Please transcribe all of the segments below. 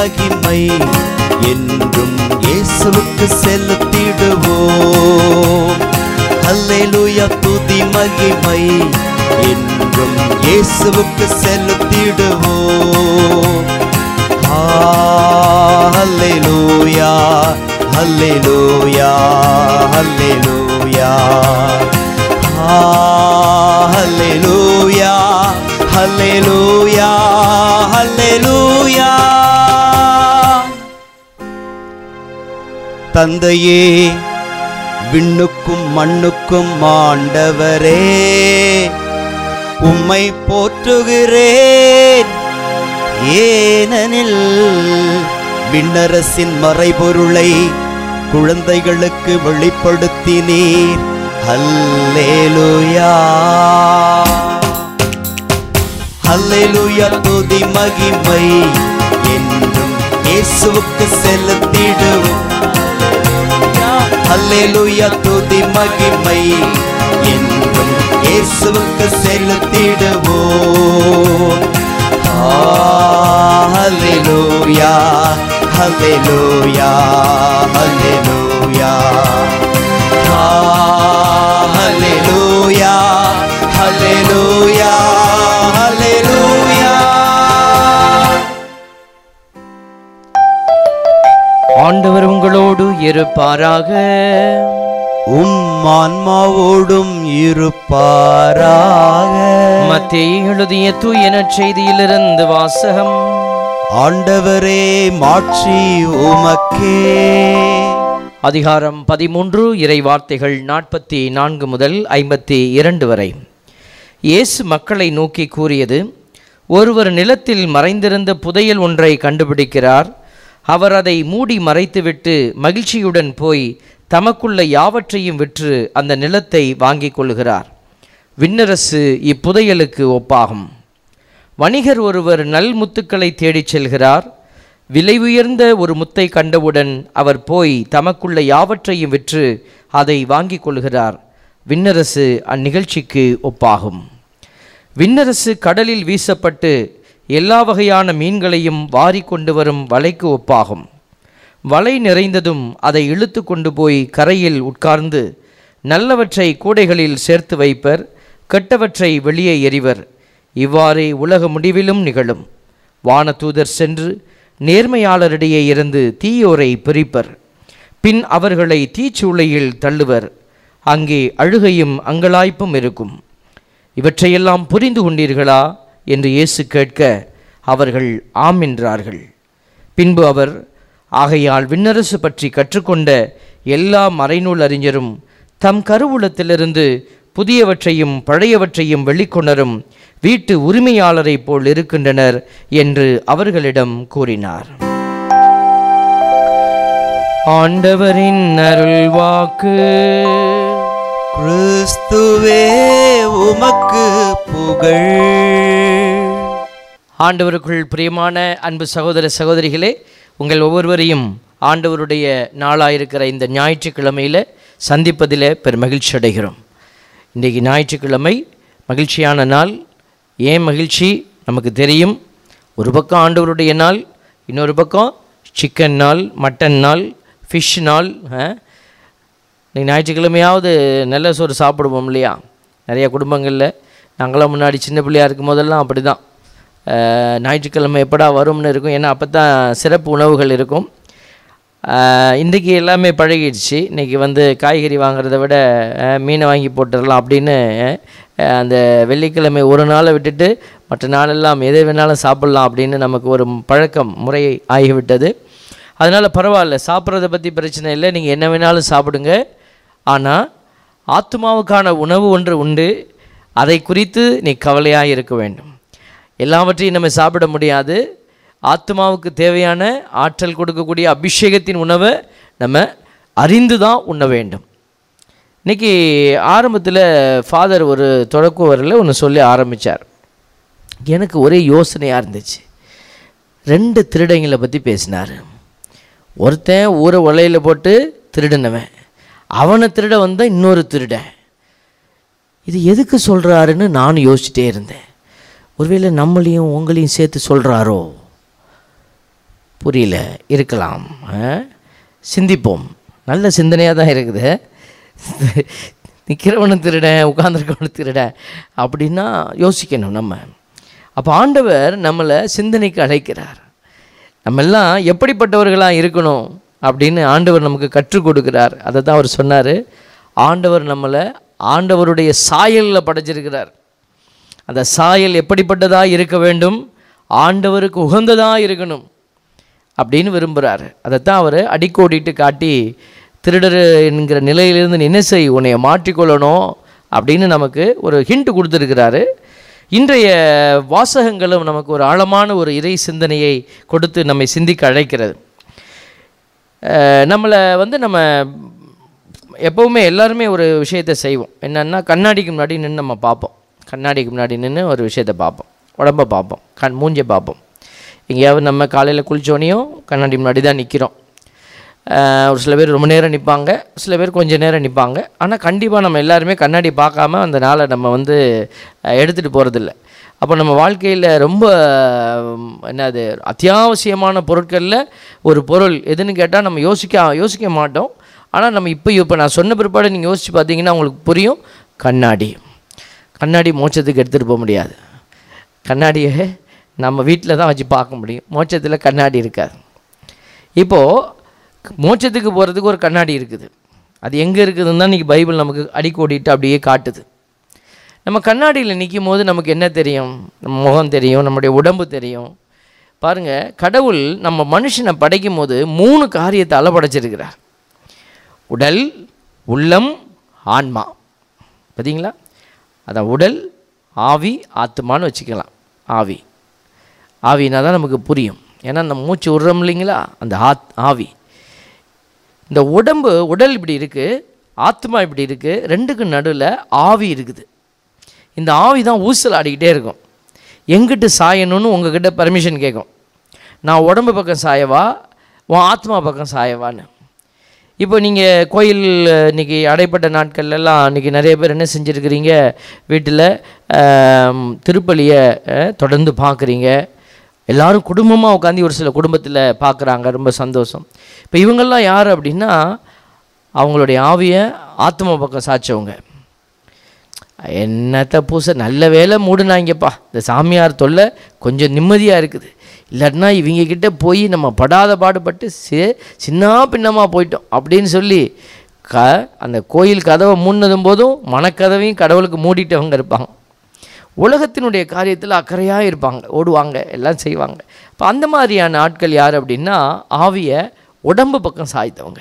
மகிமை என்றும் இயேசுவுக்கு செலுத்திடுவோம் அல்லேலூயா துதி மகிமை என்றும் இயேசுவுக்கு செலுத்திடுவோம் ஹalleluya ஹalleluya ஹalleluya ஹalleluya ஹalleluya ஹalleluya தந்தையே விண்ணுக்கும் மண்ணுக்கும் ஆண்டவரே உம்மை போற்றுகிறேன் ஏனெனில் விண்ணரசின் மறைபொருளை குழந்தைகளுக்கு வெளிப்படுத்தினீர் அல்லேலூயா அல்லேலூயா துதி மகிமை என்றும் இயேசுவுக்கு செலுத்திடுவோம் அல்லேலூயா துதி மகிமை என்றும் இயேசுவுக்கு செலுத்திடுவோம் ஹalleluya ஹalleluya ஹalleluya ஹalleluya ஹalleluya ஹalleluya ஆண்டவர் உங்களோடு இருப்பாராக உம் ஆன்மாவோடும் இருப்பாராக மத்தேயு எழுதிய தூய நற்செய்தியிலிருந்து வாசகம் ஆண்டவரே மாட்சி உமக்கே அதிகாரம் பதிமூன்று இறை வார்த்தைகள் நாற்பத்தி நான்கு முதல் ஐம்பத்தி இரண்டு வரை இயேசு மக்களை நோக்கி கூறியது ஒருவர் நிலத்தில் மறைந்திருந்த புதையல் ஒன்றை கண்டுபிடிக்கிறார் அவர் அதை மூடி மறைத்துவிட்டு மகிழ்ச்சியுடன் போய் தமக்குள்ள யாவற்றையும் விற்று அந்த நிலத்தை வாங்கிக் கொள்கிறார் விண்ணரசு இப்புதையலுக்கு ஒப்பாகும் வணிகர் ஒருவர் நல் முத்துக்களை தேடிச் செல்கிறார் விலை உயர்ந்த ஒரு முத்தை கண்டவுடன் அவர் போய் தமக்குள்ள யாவற்றையும் விற்று அதை வாங்கிக் கொள்கிறார் விண்ணரசு அந்நிகழ்ச்சிக்கு ஒப்பாகும் விண்ணரசு கடலில் வீசப்பட்டு எல்லா வகையான மீன்களையும் வாரி கொண்டு வரும் வலைக்கு ஒப்பாகும் வலை நிறைந்ததும் அதை இழுத்து கொண்டு போய் கரையில் உட்கார்ந்து நல்லவற்றை கூடைகளில் சேர்த்து வைப்பர் கெட்டவற்றை வெளியே எறிவர் இவ்வாறே உலக முடிவிலும் நிகழும் வானதூதர் சென்று நேர்மையாளரிடையே இருந்து தீயோரை பிரிப்பர் பின் அவர்களை தீச்சூளையில் தள்ளுவர் அங்கே அழுகையும் அங்கலாய்ப்பும் இருக்கும் இவற்றையெல்லாம் புரிந்து கொண்டீர்களா என்று இயேசு கேட்க அவர்கள் ஆம் என்றார்கள் பின்பு அவர் ஆகையால் விண்ணரசு பற்றி கற்றுக்கொண்ட எல்லா மறைநூல் அறிஞரும் தம் கருவூலத்திலிருந்து புதியவற்றையும் பழையவற்றையும் வெளிக்கொணரும் வீட்டு உரிமையாளரைப் போல் இருக்கின்றனர் என்று அவர்களிடம் கூறினார் ஆண்டவரின் அருள்வாக்கு கிறிஸ்துவே உமக்கு புகழ் ஆண்டவருக்குள் பிரியமான அன்பு சகோதர சகோதரிகளே உங்கள் ஒவ்வொருவரையும் ஆண்டவருடைய நாளாயிருக்கிற இந்த ஞாயிற்றுக்கிழமையில் சந்திப்பதில் பெருமகிழ்ச்சி அடைகிறோம் இன்றைக்கு ஞாயிற்றுக்கிழமை மகிழ்ச்சியான நாள் ஏன் மகிழ்ச்சி நமக்கு தெரியும் ஒரு பக்கம் ஆண்டவருடைய நாள் இன்னொரு பக்கம் சிக்கன் நாள் மட்டன் நாள் ஃபிஷ் நாள் ஆ? இன்னைக்கு ஞாயிற்றுக்கிழமையாவது நல்ல சோறு சாப்பிடுவோம் இல்லையா நிறைய குடும்பங்களில் நாங்களாம் முன்னாடி சின்ன பிள்ளையா இருக்கும் போதெல்லாம் அப்படி தான் ஞாயிற்றுக்கிழமை எப்படா வரும்னு இருக்கும் ஏன்னா அப்போ தான் சிறப்பு உணவுகள் இருக்கும் ஆஹ் இன்றைக்கி எல்லாமே பழகிடுச்சு இன்றைக்கி வந்து காய்கறி வாங்குறத விட ஆஹ் மீனை வாங்கி போட்டுடலாம் அப்படின்னு ஆஹ் அந்த வெள்ளிக்கிழமை ஒரு நாளை விட்டுட்டு மற்ற நாளெல்லாம் எதை வேணாலும் சாப்பிட்லாம் அப்படின்னு நமக்கு ஒரு பழக்கம் முறை ஆகிவிட்டது அதனால் பரவாயில்ல சாப்பிட்றத பற்றி பிரச்சனை இல்லை நீங்கள் என்ன வேணாலும் சாப்பிடுங்க ஆனால் ஆத்மாவுக்கான உணவு ஒன்று உண்டு அதை குறித்து நீ கவலையாக இருக்க வேண்டும் எல்லாவற்றையும் நம்ம சாப்பிட முடியாது ஆத்மாவுக்கு தேவையான ஆற்றல் கொடுக்கக்கூடிய அபிஷேகத்தின் உணவை நம்ம அறிந்து தான் உண்ண வேண்டும் இன்னைக்கு ஆரம்பத்தில் ஃபாதர் ஒரு தொடக்குவரில் ஒன்று சொல்லி ஆரம்பித்தார் எனக்கு ஒரே யோசனையாக இருந்துச்சு ரெண்டு திருடங்களை பற்றி பேசினார் ஒருத்தன் ஊரை உலையில் போட்டு திருடினவன் அவனை திருட வந்த இன்னொரு திருடன் இது எதுக்கு சொல்கிறாருன்னு நானும் யோசிச்சிட்டே இருந்தேன் ஒருவேளை நம்மளையும் உங்களையும் சேர்த்து சொல்கிறாரோ புரியல இருக்கலாம் ஆ? சிந்திப்போம் நல்ல சிந்தனையாக தான் இருக்குது நிற்கிறவனும் திருடன் உட்காந்துருக்கவனும் திருடன் அப்படின்னா யோசிக்கணும் நம்ம அப்போ ஆண்டவர் நம்மளை சிந்தனைக்கு அழைக்கிறார் நம்ம எல்லாம் எப்படிப்பட்டவர்களாக இருக்கணும் அப்படின்னு ஆண்டவர் நமக்கு கற்றுக் கொடுக்கிறார் அதை தான் அவர் சொன்னார் ஆண்டவர் நம்மளை ஆண்டவருடைய சாயலில் படைச்சிருக்கிறார் அந்த சாயல் எப்படிப்பட்டதாக இருக்க வேண்டும் ஆண்டவருக்கு உகந்ததாக இருக்கணும் அப்படின்னு விரும்புகிறார் அதைத்தான் அவர் அடிக்கோடிட்டு காட்டி திருடர் என்கிற நிலையிலிருந்து நீ என்ன செய் உன்னை மாற்றிக்கொள்ளணும் அப்படின்னு நமக்கு ஒரு ஹிண்ட் கொடுத்துருக்கிறாரு இன்றைய வாசகங்களும் நமக்கு ஒரு ஆழமான ஒரு இறை சிந்தனையை கொடுத்து நம்மை சிந்திக்க அழைக்கிறது அஹ் நம்மளை வந்து நம்ம எப்போவுமே எல்லாருமே ஒரு விஷயத்தை செய்வோம் என்னென்னா கண்ணாடிக்கு முன்னாடி நின்று நம்ம பார்ப்போம் கண்ணாடிக்கு முன்னாடி நின்று ஒரு விஷயத்தை பார்ப்போம் உடம்ப பார்ப்போம் கண் மூஞ்சை பார்ப்போம் எங்கேயாவது நம்ம காலையில் குளிச்சோனையும் கண்ணாடி முன்னாடி தான் நிற்கிறோம் ஒரு சில பேர் ரொம்ப நேரம் நிற்பாங்க சில பேர் கொஞ்சம் நேரம் நிற்பாங்க ஆனால் கண்டிப்பாக நம்ம எல்லாருமே கண்ணாடி பார்க்காம அந்த நாளை நம்ம வந்து எடுத்துகிட்டு போகிறதில்ல அப்போ நம்ம வாழ்க்கையில் ரொம்ப உம், என்னது அத்தியாவசியமான பொருட்களில் ஒரு பொருள் எதுன்னு கேட்டால் நம்ம யோசிக்க யோசிக்க மாட்டோம் ஆனால் நம்ம இப்போ இப்போ நான் சொன்ன பிற்பாடு நீங்கள் யோசித்து பார்த்தீங்கன்னா உங்களுக்கு புரியும் கண்ணாடி கண்ணாடி மோட்சத்துக்கு எடுத்துகிட்டு போக முடியாது கண்ணாடியை நம்ம வீட்டில் தான் வச்சு பார்க்க முடியும் மோட்சத்தில் கண்ணாடி இருக்காது இப்போது மோட்சத்துக்கு போகிறதுக்கு ஒரு கண்ணாடி இருக்குது அது எங்கே இருக்குதுன்னு தான் இன்றைக்கி பைபிள் நமக்கு அடிக்கோடிட்டு அப்படியே காட்டுது நம்ம கண்ணாடியில் நிற்கும் போது நமக்கு என்ன தெரியும் நம்ம முகம் தெரியும் நம்முடைய உடம்பு தெரியும் பாருங்கள் கடவுள் நம்ம மனுஷனை படைக்கும் போது மூணு காரியத்தால் படைச்சிருக்கிறார் உடல் உள்ளம் ஆன்மா பார்த்தீங்களா அதான் உடல் ஆவி ஆத்மான்னு வச்சுக்கலாம் ஆவி ஆவினா தான் நமக்கு புரியும் ஏன்னா நம்ம மூச்சு விடுறோம் இல்லைங்களா அந்த ஆத் ஆவி இந்த உடம்பு உடல் இப்படி இருக்குது ஆத்மா இப்படி இருக்குது ரெண்டுக்கு நடுவில் ஆவி இருக்குது இந்த ஆவி தான் ஊசல் ஆடிக்கிட்டே இருக்கும் எங்கிட்டு சாயணும்னு உங்ககிட்ட பர்மிஷன் கேட்கும் நான் உடம்பு பக்கம் சாயவா உன் ஆத்மா பக்கம் சாயவான்னு இப்போ நீங்கள் கோயில் இன்னைக்கு அடைப்பட்ட நாட்கள்லாம் இன்றைக்கி நிறைய பேர் என்ன செஞ்சுருக்கிறீங்க வீட்டில் திருப்பலியை அஹ், தொடர்ந்து பார்க்குறீங்க எல்லாரும் குடும்பமாக உட்காந்து ஒரு சில குடும்பத்தில் பார்க்குறாங்க ரொம்ப சந்தோஷம் இப்போ இவங்கெல்லாம் யார் அப்படின்னா அவங்களுடைய ஆவியை ஆத்மா பக்கம் சாய்ச்சவங்க என்னத்த பூச நல்ல வேலை மூடுனாங்கப்பா இந்த சாமியார் தொல்லை கொஞ்சம் நிம்மதியாக இருக்குது இல்லாட்டினா இவங்க கிட்ட போய் நம்ம படாத பாடுபட்டு சி சின்ன பின்னமாக போயிட்டோம் அப்படின்னு சொல்லி க அந்த கோயில் கதவை மூடினதும் போதும் மனக்கதவையும் கடவுளுக்கு மூடிட்டவங்க இருப்பாங்க உலகத்தினுடைய காரியத்தில் அக்கறையாக இருப்பாங்க ஓடுவாங்க எல்லாம் செய்வாங்க இப்போ அந்த மாதிரியான ஆட்கள் யார் அப்படின்னா ஆவியை உடம்பு பக்கம் சாய்த்தவங்க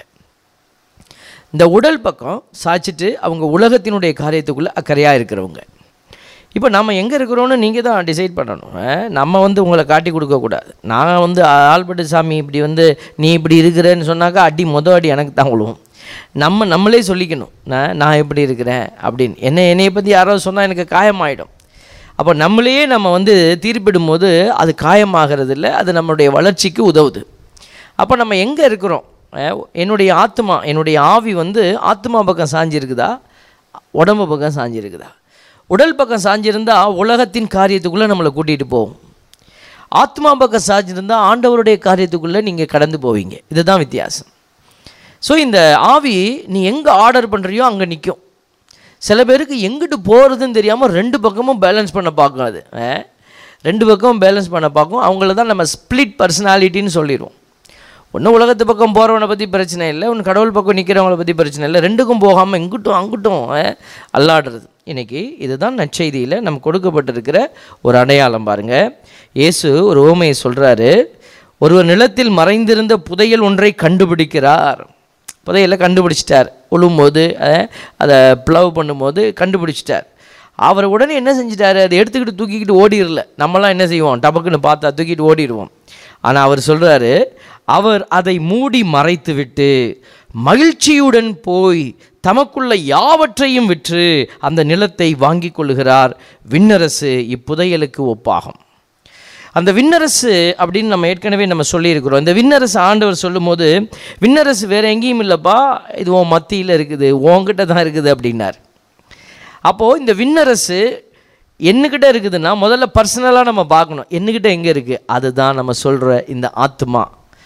இந்த உடல் பக்கம் சாய்ச்சிட்டு அவங்க உலகத்தினுடைய காரியத்துக்குள்ளே அக்கறையாக இருக்கிறவங்க இப்போ நம்ம எங்கே இருக்கிறோன்னு நீங்கள் தான் டிசைட் பண்ணணும் அஹ், நம்ம வந்து உங்களை காட்டி கொடுக்கக்கூடாது நான் வந்து ஆல்பர்ட் சாமி இப்படி வந்து நீ இப்படி இருக்கிறேன்னு சொன்னாக்கா அடி மொதல் அடி எனக்கு தான் விழுவும் நம்ம நம்மளே சொல்லிக்கணும் நான் நான் எப்படி இருக்கிறேன் அப்படின்னு என்ன என்னையை பற்றி யாராவது சொன்னால் எனக்கு காயமாயிடும் அப்போ நம்மளையே நம்ம வந்து தீர்ப்பிடும் போது அது காயமாகிறது இல்லை அது நம்மளுடைய வளர்ச்சிக்கு உதவுது அப்போ நம்ம எங்கே இருக்கிறோம் அஹ், என்னுடைய ஆத்மா என்னுடைய ஆவி வந்து ஆத்மா பக்கம் சாஞ்சிருக்குதா உடம்பு பக்கம் சாஞ்சிருக்குதா உடல் பக்கம் சாஞ்சிருந்தா உலகத்தின் காரியத்துக்குள்ளே நம்மளை கூட்டிகிட்டு போகும் ஆத்மா பக்கம் சாஞ்சிருந்தா ஆண்டவருடைய காரியத்துக்குள்ளே நீங்கள் கடந்து போவீங்க இதுதான் வித்தியாசம் ஸோ இந்த ஆவி நீ எங்கே ஆர்டர் பண்ணுறியோ அங்கே நிற்கும் சில பேருக்கு எங்கிட்டு போகிறதுன்னு தெரியாமல் ரெண்டு பக்கமும் பேலன்ஸ் பண்ண பார்க்கும் அது அஹ். ரெண்டு பக்கமும் பேலன்ஸ் பண்ண பார்க்கும் அவங்கள தான் நம்ம ஸ்ப்ளிட் பர்சனாலிட்டின்னு சொல்லிடுவோம் ஒன்றும் உலகத்து பக்கம் போகிறவனை பற்றி பிரச்சனை இல்லை ஒன்று கடவுள் பக்கம் நிற்கிறவங்கள பற்றி பிரச்சனை இல்லை ரெண்டுக்கும் போகாமல் இங்கிட்டும் அங்கிட்டும் அஹ், அல்லாடுறது இன்னைக்கு இதுதான் நற்செய்தியில் நம்ம கொடுக்கப்பட்டிருக்கிற ஒரு அடையாளம் பாருங்கள் இயேசு ஒரு ஓமையை சொல்கிறாரு ஒருவர் நிலத்தில் மறைந்திருந்த புதையல் ஒன்றை கண்டுபிடிக்கிறார் புதையலை கண்டுபிடிச்சிட்டார் உழும்போது அஹ், அதை ப்ளவ் பண்ணும்போது கண்டுபிடிச்சிட்டார் அவர் உடனே என்ன செஞ்சிட்டாரு அதை எடுத்துக்கிட்டு தூக்கிக்கிட்டு ஓடிடல நம்மலாம் என்ன செய்வோம் டபக்குன்னு பார்த்தா தூக்கிட்டு ஓடிடுவோம் ஆனால் அவர் சொல்கிறாரு அவர் அதை மூடி மறைத்து விட்டு மகிழ்ச்சியுடன் போய் தமக்குள்ள யாவற்றையும் விற்று அந்த நிலத்தை வாங்கி கொள்ளுகிறார் விண்ணரசு இப்புதையலுக்கு ஒப்பாகும் அந்த விண்ணரசு அப்படின்னு நம்ம ஏற்கனவே நம்ம சொல்லியிருக்கிறோம் இந்த விண்ணரசு ஆண்டவர் சொல்லும்போது விண்ணரசு வேற எங்கேயும் இல்லைப்பா இது உன் மத்தியில் இருக்குது உன்கிட்ட தான் இருக்குது அப்படின்னார் அப்போது இந்த விண்ணரசு என்னக்கிட்ட இருக்குதுன்னா முதல்ல பர்சனலாக நம்ம பார்க்கணும் என்னக்கிட்ட எங்கே இருக்குது அதுதான் நம்ம சொல்கிற இந்த ஆத்மா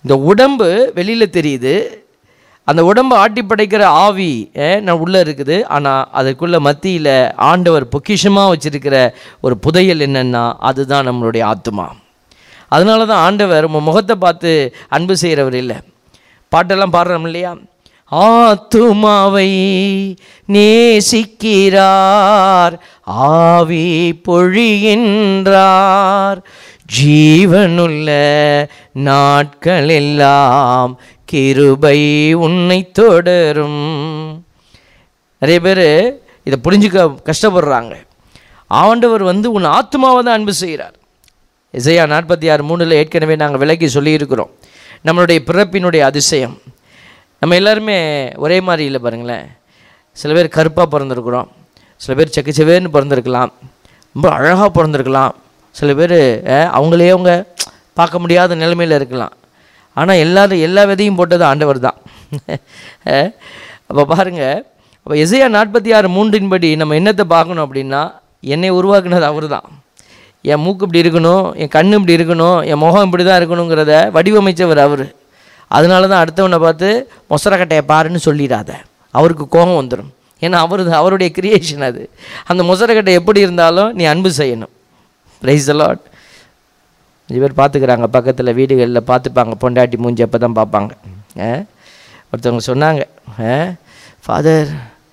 இந்த உடம்பு வெளியில் தெரியுது அந்த உடம்பை ஆட்டி படைக்கிற ஆவி அஹ், நான் உள்ளே இருக்குது ஆனால் அதுக்குள்ள மத்தியில் ஆண்டவர் பொக்கிஷமாக வச்சிருக்கிற ஒரு புதையல் என்னன்னா அதுதான் நம்மளுடைய ஆத்மா அதனால தான் ஆண்டவர் உங்கள் முகத்தை பார்த்து அன்பு செய்கிறவர் இல்லை பாட்டெல்லாம் பாடுறோம் இல்லையா ஆத்துமாவை நேசிக்கிறார் ஆவி பொழிகின்றார் ஜீவனுள்ள நாட்களெல்லாம் கிருபை உன்னை தொடரும் நிறைய பேர் இதை புரிஞ்சுக்க கஷ்டப்படுறாங்க ஆண்டவர் வந்து உன் ஆத்மாவை தான் அன்பு செய்கிறார் இசையா நாற்பத்தி ஆறு மூணில் ஏற்கனவே நாங்கள் விலக்கி சொல்லியிருக்கிறோம் நம்மளுடைய பிறப்பினுடைய அதிசயம் நம்ம எல்லாருமே ஒரே மாதிரி இல்லை பாருங்களேன் சில பேர் கருப்பாக பிறந்திருக்கிறோம் சில பேர் செக்கு செவேன்னு பிறந்திருக்கலாம் ரொம்ப அழகாக பிறந்திருக்கலாம் சில பேர் அவங்களே அவங்க பார்க்க முடியாத நிலைமையில் இருக்கலாம் ஆனால் எல்லாரும் எல்லா விதையும் போட்டது ஆண்டவர் தான் அப்போ பாருங்கள் அப்போ எசையா நாற்பத்தி ஆறு மூன்றின்படி நம்ம என்னத்தை பார்க்கணும் அப்படின்னா என்னை உருவாக்குனது அவர் தான் என் மூக்கு இப்படி இருக்கணும் என் கண்ணு இப்படி இருக்கணும் என் முகம் இப்படி தான் இருக்கணுங்கிறத வடிவமைச்சவர் அவர் அதனால தான் அடுத்தவனை பார்த்து மொசரக்கட்டையை பாருன்னு சொல்லிடாத அவருக்கு கோபம் வந்துடும் ஏன்னா அவர் அவருடைய கிரியேஷன் அது அந்த மொசரக்கட்டை எப்படி இருந்தாலும் நீ அன்பு செய்யணும் ப்ரைஸ் லாட் அஞ்சு பேர் பார்த்துக்கிறாங்க பக்கத்தில் வீடுகளில் பார்த்துப்பாங்க பொண்டாட்டி மூஞ்சி அப்போ தான் பார்ப்பாங்க ஆ? ஒருத்தவங்க சொன்னாங்க ஃபாதர்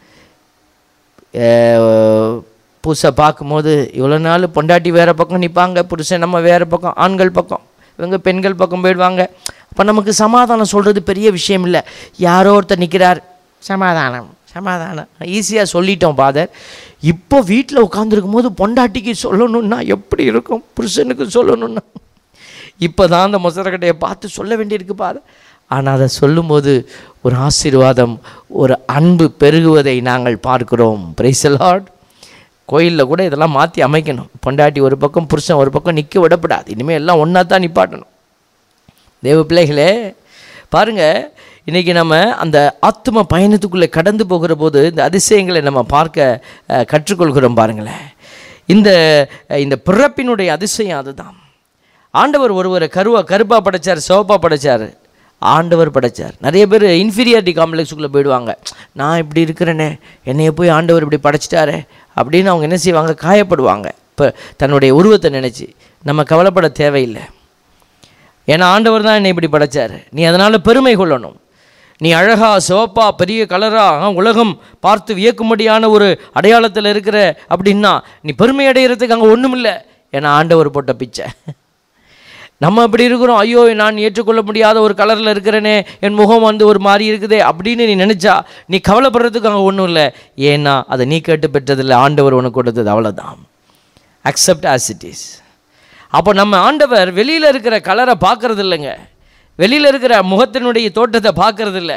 புதுசாக பார்க்கும்போது இவ்வளோ நாள் பொண்டாட்டி வேறு பக்கம் நிற்பாங்க புருஷன் நம்ம வேறு பக்கம் ஆண்கள் பக்கம் இவங்க பெண்கள் பக்கம் போயிடுவாங்க அப்போ நமக்கு சமாதானம் சொல்கிறது பெரிய விஷயம் இல்லை யாரோ ஒருத்தர் நிற்கிறார் சமாதானம் சமாதானம் ஈஸியாக சொல்லிட்டோம் ஃபாதர் இப்போ வீட்டில் உட்காந்துருக்கும் போது பொண்டாட்டிக்கு சொல்லணுன்னா எப்படி இருக்கும் புருஷனுக்கு சொல்லணுன்னா இப்போ தான் அந்த மொசரக்கட்டையை பார்த்து சொல்ல வேண்டியிருக்கு பாரு ஆனால் அதை சொல்லும்போது ஒரு ஆசீர்வாதம் ஒரு அன்பு பெருகுவதை நாங்கள் பார்க்கிறோம் பிரைசலாட் கோயிலில் கூட இதெல்லாம் மாற்றி அமைக்கணும் பொண்டாட்டி ஒரு பக்கம் புருஷன் ஒரு பக்கம் நிற்க விடப்படாது இனிமேல் எல்லாம் ஒன்றா தான் நிப்பாட்டணும் தேவ பிள்ளைகளே பாருங்கள் இன்றைக்கி நம்ம அந்த ஆத்ம பயணத்துக்குள்ளே கடந்து போகிற போது இந்த அதிசயங்களை நம்ம பார்க்க அஹ், கற்றுக்கொள்கிறோம் பாருங்களேன் இந்த அஹ், இந்த பிறப்பினுடைய அதிசயம் அதுதான் ஆண்டவர் ஒருவரை கருவா கருப்பாக படைச்சார் சிவப்பாக படைச்சார் ஆண்டவர் படைச்சார் நிறைய பேர் இன்ஃபீரியாரிட்டி காம்ப்ளெக்ஸுக்குள்ளே போயிடுவாங்க நான் இப்படி இருக்கிறேனே என்னைய போய் ஆண்டவர் இப்படி படைச்சிட்டாரே அப்படின்னு அவங்க என்ன செய்வாங்க காயப்படுவாங்க இப்போ தன்னுடைய உருவத்தை நினச்சி நம்ம கவலைப்பட தேவையில்லை ஏன்னா ஆண்டவர் தான் என்னை இப்படி படைச்சார் நீ அதனால் பெருமை கொள்ளணும் நீ அழகா சிவப்பா பெரிய கலரா ஆ, உலகம் பார்த்து வியக்கும்படியான ஒரு அடையாளத்தில் இருக்கிற அப்படின்னா நீ பெருமை அடைகிறதுக்கு அங்கே ஒன்றும் இல்லை ஏன்னா ஆண்டவர் போட்ட பிச்சை நம்ம அப்படி இருக்கிறோம் ஐயோ நான் ஏற்றுக்கொள்ள முடியாத ஒரு கலரில் இருக்கிறேனே என் முகம் வந்து ஒரு மாதிரி இருக்குதே அப்படின்னு நீ நினச்சா நீ கவலைப்படுறதுக்கு அங்கே ஒன்றும் இல்லை ஏன்னா அதை நீ கேட்டு பெற்றதில்லை ஆண்டவர் உனக்கு கொடுத்தது அவ்வளோதான் அக்செப்ட் ஆஸ் இட் இஸ் அப்போ நம்ம ஆண்டவர் வெளியில் இருக்கிற கலரை பார்க்கறது இல்லைங்க வெளியில் இருக்கிற முகத்தினுடைய தோட்டத்தை பார்க்கறது இல்லை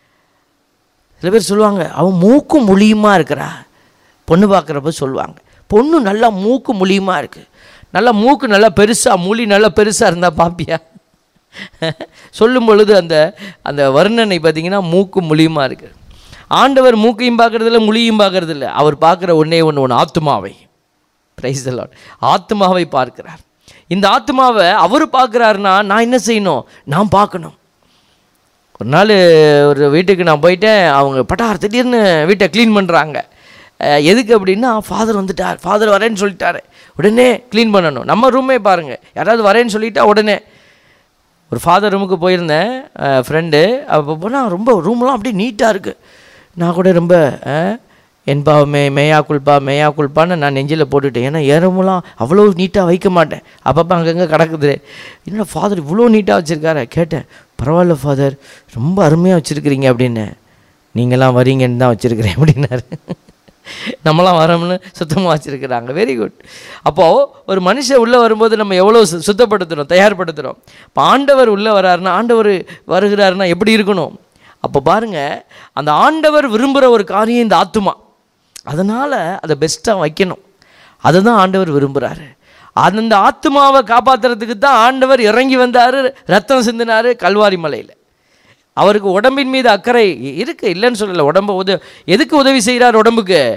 சில பேர் சொல்லுவாங்க அவன் மூக்கும் முழியுமா இருக்கிறா பொண்ணு பார்க்குறப்ப சொல்லுவாங்க பொண்ணு நல்லா மூக்கு முழியுமா இருக்குது நல்லா மூக்கு நல்லா பெருசாக முழி நல்லா பெருசாக இருந்தால் பாப்பியா சொல்லும் பொழுது அந்த அந்த வர்ணனை பார்த்தீங்கன்னா மூக்கு முழியுமா இருக்குது ஆண்டவர் மூக்கையும் பார்க்கறதில்ல முழியும் பார்க்கறதில்ல அவர் பார்க்குற ஒன்றே ஒன்று ஒன்று ஆத்மாவை பிரைஸ் லார்ட் ஆத்மாவை பார்க்கிறார் இந்த ஆத்மாவை அவர் பார்க்குறாருன்னா நான் என்ன செய்யணும் நான் பார்க்கணும் ஒரு நாள் ஒரு வீட்டுக்கு நான் போயிட்டேன் அவங்க பட்டார் திடீர்னு வீட்டை க்ளீன் பண்ணுறாங்க எதுக்கு அப்படின்னா ஃபாதர் வந்துட்டார் ஃபாதர் வரேன்னு சொல்லிட்டாரு உடனே க்ளீன் பண்ணணும் நம்ம ரூமே பாருங்கள் யாராவது வரேன்னு சொல்லிட்டா உடனே ஒரு ஃபாதர் ரூமுக்கு போயிருந்தேன் ஃப்ரெண்டு அப்போ போனால் ரொம்ப ரூம்லாம் அப்படியே நீட்டாக இருக்குது நான் கூட ரொம்ப அஹ், என் பாவமே மேயா குல்பா மேயா குல்பான்னு நான் நெஞ்சில் போட்டுட்டேன் ஏன்னா ஏறமுலாம் அவ்வளோ நீட்டாக வைக்க மாட்டேன் அப்பப்போ அங்கங்கே கிடக்குது என்னடா ஃபாதர் இவ்வளோ நீட்டாக வச்சுருக்காரு கேட்டேன் பரவாயில்ல ஃபாதர் ரொம்ப அருமையாக வச்சுருக்கிறீங்க அப்படின்னு நீங்களாம் வரீங்கன்னு தான் வச்சுருக்கிறேன் அப்படின்னாரு நம்மளாம் வரோம்னு சுத்தமாக வச்சுருக்கிறாங்க வெரி குட் அப்போது ஒரு மனுஷன் உள்ளே வரும்போது நம்ம எவ்வளோ சு- சுத்தப்படுத்துகிறோம் தயார்படுத்துகிறோம் இப்போ ஆண்டவர் உள்ளே வராருன்னா ஆண்டவர் வருகிறாருன்னா எப்படி இருக்கணும் அப்போ பாருங்கள் அந்த ஆண்டவர் விரும்புகிற ஒரு காரியம் இந்த ஆத்துமா அதனால் அதை பெஸ்ட்டாக வைக்கணும் அதை தான் ஆண்டவர் விரும்புகிறாரு அந்த ஆத்துமாவை காப்பாற்றுறதுக்கு தான் ஆண்டவர் இறங்கி வந்தார் ரத்தம் சிந்தினார் கல்வாரி மலையில் அவருக்கு உடம்பின் மீது அக்கறை இ- இருக்கு இல்லைன்னு சொல்லலை உடம்பை உத எதுக்கு உதவி செய்கிறார் உடம்புக்கு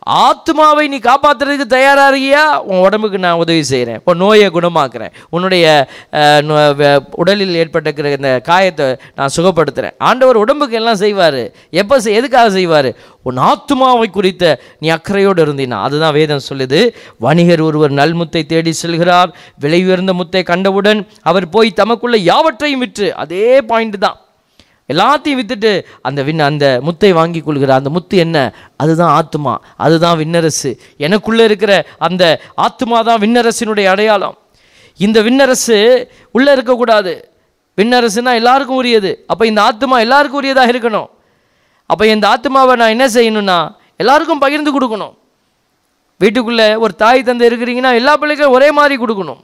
ஆத்மாவை நீ காப்பாத்துறதுக்கு தயாரா இருக்கியா உன் உடம்புக்கு நான் உதவி செய்கிறேன் இப்போ நோயை குணமாக்குறேன் உன்னுடைய அஹ், நோ- வ- உடலில் ஏற்பட்டிருக்கிற இந்த காயத்தை நான் சுகப்படுத்துகிறேன் ஆண்டவர் உடம்புக்கு எல்லாம் செய்வார் எப்போ செய் எதுக்காக செய்வார் உன் ஆத்மாவை குறித்த நீ அக்கறையோடு இருந்தீனா அதுதான் வேதம் சொல்லுது வணிகர் ஒருவர் நல்முத்தை தேடி செல்கிறார் விலை உயர்ந்த முத்தை கண்டவுடன் அவர் போய் தமக்குள்ள யாவற்றையும் விற்று அதே பாயிண்ட் தான் எல்லாத்தையும் வித்துட்டு அந்த விண் அந்த முத்தை வாங்கி கொள்கிறார் அந்த முத்து என்ன அதுதான் ஆத்மா அதுதான் விண்ணரசு எனக்குள்ளே இருக்கிற அந்த ஆத்மா தான் விண்ணரசினுடைய அடையாளம் இந்த விண்ணரசு உள்ளே இருக்கக்கூடாது விண்ணரசுனா எல்லாருக்கும் உரியது அப்போ இந்த ஆத்மா எல்லாருக்கும் உரியதாக இருக்கணும் அப்போ இந்த ஆத்மாவை நான் என்ன செய்யணும்னா எல்லாருக்கும் பகிர்ந்து கொடுக்கணும் வீட்டுக்குள்ளே ஒரு தாய் தந்தை இருக்கிறீங்கன்னா எல்லா பிள்ளைக்கும் ஒரே மாதிரி கொடுக்கணும்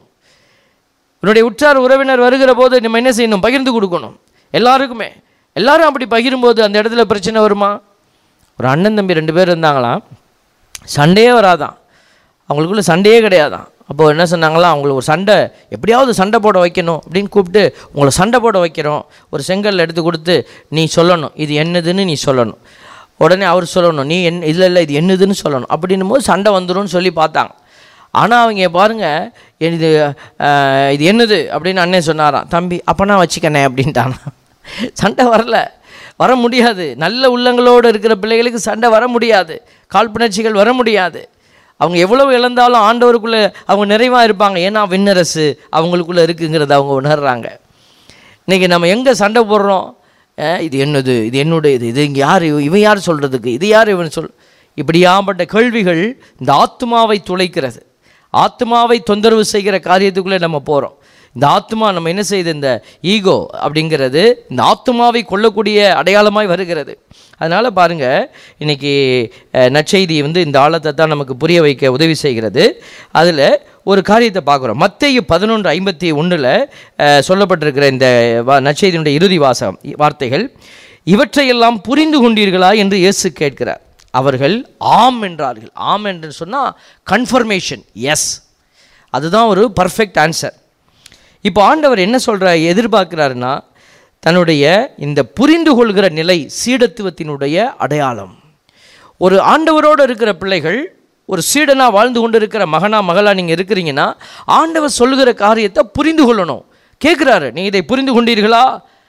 உன்னுடைய உற்றார் உறவினர் வருகிற போது நம்ம என்ன செய்யணும் பகிர்ந்து கொடுக்கணும் எல்லாருக்குமே எல்லாரும் அப்படி பகிரும்போது அந்த இடத்துல பிரச்சனை வருமா ஒரு அண்ணன் தம்பி ரெண்டு பேர் இருந்தாங்களாம் சண்டையே வராதான் அவங்களுக்குள்ள சண்டையே கிடையாதான் அப்போ என்ன சொன்னாங்களா அவங்களுக்கு ஒரு சண்டை எப்படியாவது சண்டை போட வைக்கணும் அப்படின்னு கூப்பிட்டு உங்களை சண்டை போட வைக்கிறோம் ஒரு செங்கல் எடுத்து கொடுத்து நீ சொல்லணும் இது என்னதுன்னு நீ சொல்லணும் உடனே அவர் சொல்லணும் நீ என் இல்லை இல்லை இது என்னதுன்னு சொல்லணும் அப்படின்னும் போது சண்டை வந்துரும்னு சொல்லி பார்த்தாங்க ஆனால் அவங்க பாருங்க இது அஹ், இது என்னது அப்படின்னு அண்ணன் சொன்னாராம் தம்பி அப்பனா வச்சுக்கண்ணே அப்படின்ட்டானா சண்டை வரல வர முடியாது நல்ல உள்ளங்களோடு இருக்கிற பிள்ளைகளுக்கு சண்டை வர முடியாது காழ்ப்புணர்ச்சிகள் வர முடியாது அவங்க எவ்வளவு இழந்தாலும் ஆண்டவருக்குள்ளே அவங்க நிறைவாக இருப்பாங்க ஏன்னா விண்ணரசு அவங்களுக்குள்ளே இருக்குங்கிறத அவங்க உணர்றாங்க இன்றைக்கி நம்ம எங்கே சண்டை போடுறோம் அஹ், இது என்னது இது என்னுடைய இது இது இங்கே யார் இவன் யார் சொல்கிறதுக்கு இது யார் இவன் சொல் இப்படியாப்பட்ட கேள்விகள் இந்த ஆத்மாவை துளைக்கிறது ஆத்மாவை தொந்தரவு செய்கிற காரியத்துக்குள்ளே நம்ம போகிறோம் இந்த ஆத்மா நம்ம என்ன செய்யுது இந்த ஈகோ அப்படிங்கிறது இந்த ஆத்மாவை கொல்லக்கூடிய அடையாளமாய் வருகிறது அதனால் பாருங்கள் இன்றைக்கி நற்செய்தி வந்து இந்த ஆழத்தை தான் நமக்கு புரிய வைக்க உதவி செய்கிறது அதில் ஒரு காரியத்தை பார்க்குறோம் மத்தேயு பதினொன்று ஐம்பத்தி ஒன்றில் சொல்லப்பட்டிருக்கிற இந்த வா- நற்செய்தியினுடைய இறுதி வாசகம் வார்த்தைகள் இவற்றையெல்லாம் புரிந்து கொண்டீர்களா என்று இயேசு கேட்கிறார் அவர்கள் ஆம் என்றார்கள் ஆம் என்று சொன்னால் கன்ஃபர்மேஷன் எஸ் அதுதான் ஒரு பர்ஃபெக்ட் ஆன்சர் இப்போ ஆண்டவர் என்ன சொல்ற எதிர்பார்க்கிறாருன்னா தன்னுடைய இந்த புரிந்து கொள்கிற நிலை சீடத்துவத்தினுடைய அடையாளம் ஒரு ஆண்டவரோடு இருக்கிற பிள்ளைகள் ஒரு சீடனா வாழ்ந்து கொண்டு இருக்கிற மகனா மகளா நீங்கள் இருக்கிறீங்கன்னா ஆண்டவர் சொல்லுகிற காரியத்தை புரிந்து கொள்ளணும் கேட்குறாரு நீ இதை புரிந்து கொண்டீர்களா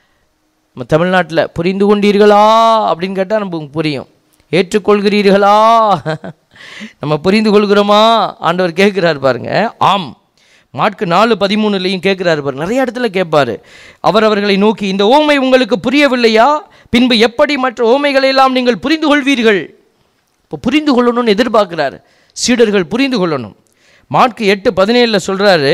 நம்ம தமிழ்நாட்டில் புரிந்து கொண்டீர்களா அப்படின்னு கேட்டால் நமக்கு புரியும் ஏற்றுக்கொள்கிறீர்களா நம்ம புரிந்து கொள்கிறோமா ஆண்டவர் கேட்குறாரு பாருங்க ஆம் மாட்கு நாலு பதிமூணுலையும் கேட்குறாரு பாரு நிறைய இடத்துல கேட்பாரு அவர் அவர்களை நோக்கி இந்த ஓமை உங்களுக்கு புரியவில்லையா பின்பு எப்படி மற்ற ஓமைகளை எல்லாம் நீங்கள் புரிந்து கொள்வீர்கள் இப்போ புரிந்து கொள்ளணும்னு எதிர்பார்க்குறாரு சீடர்கள் புரிந்து கொள்ளணும் மார்க்கு எட்டு பதினேழில் சொல்கிறாரு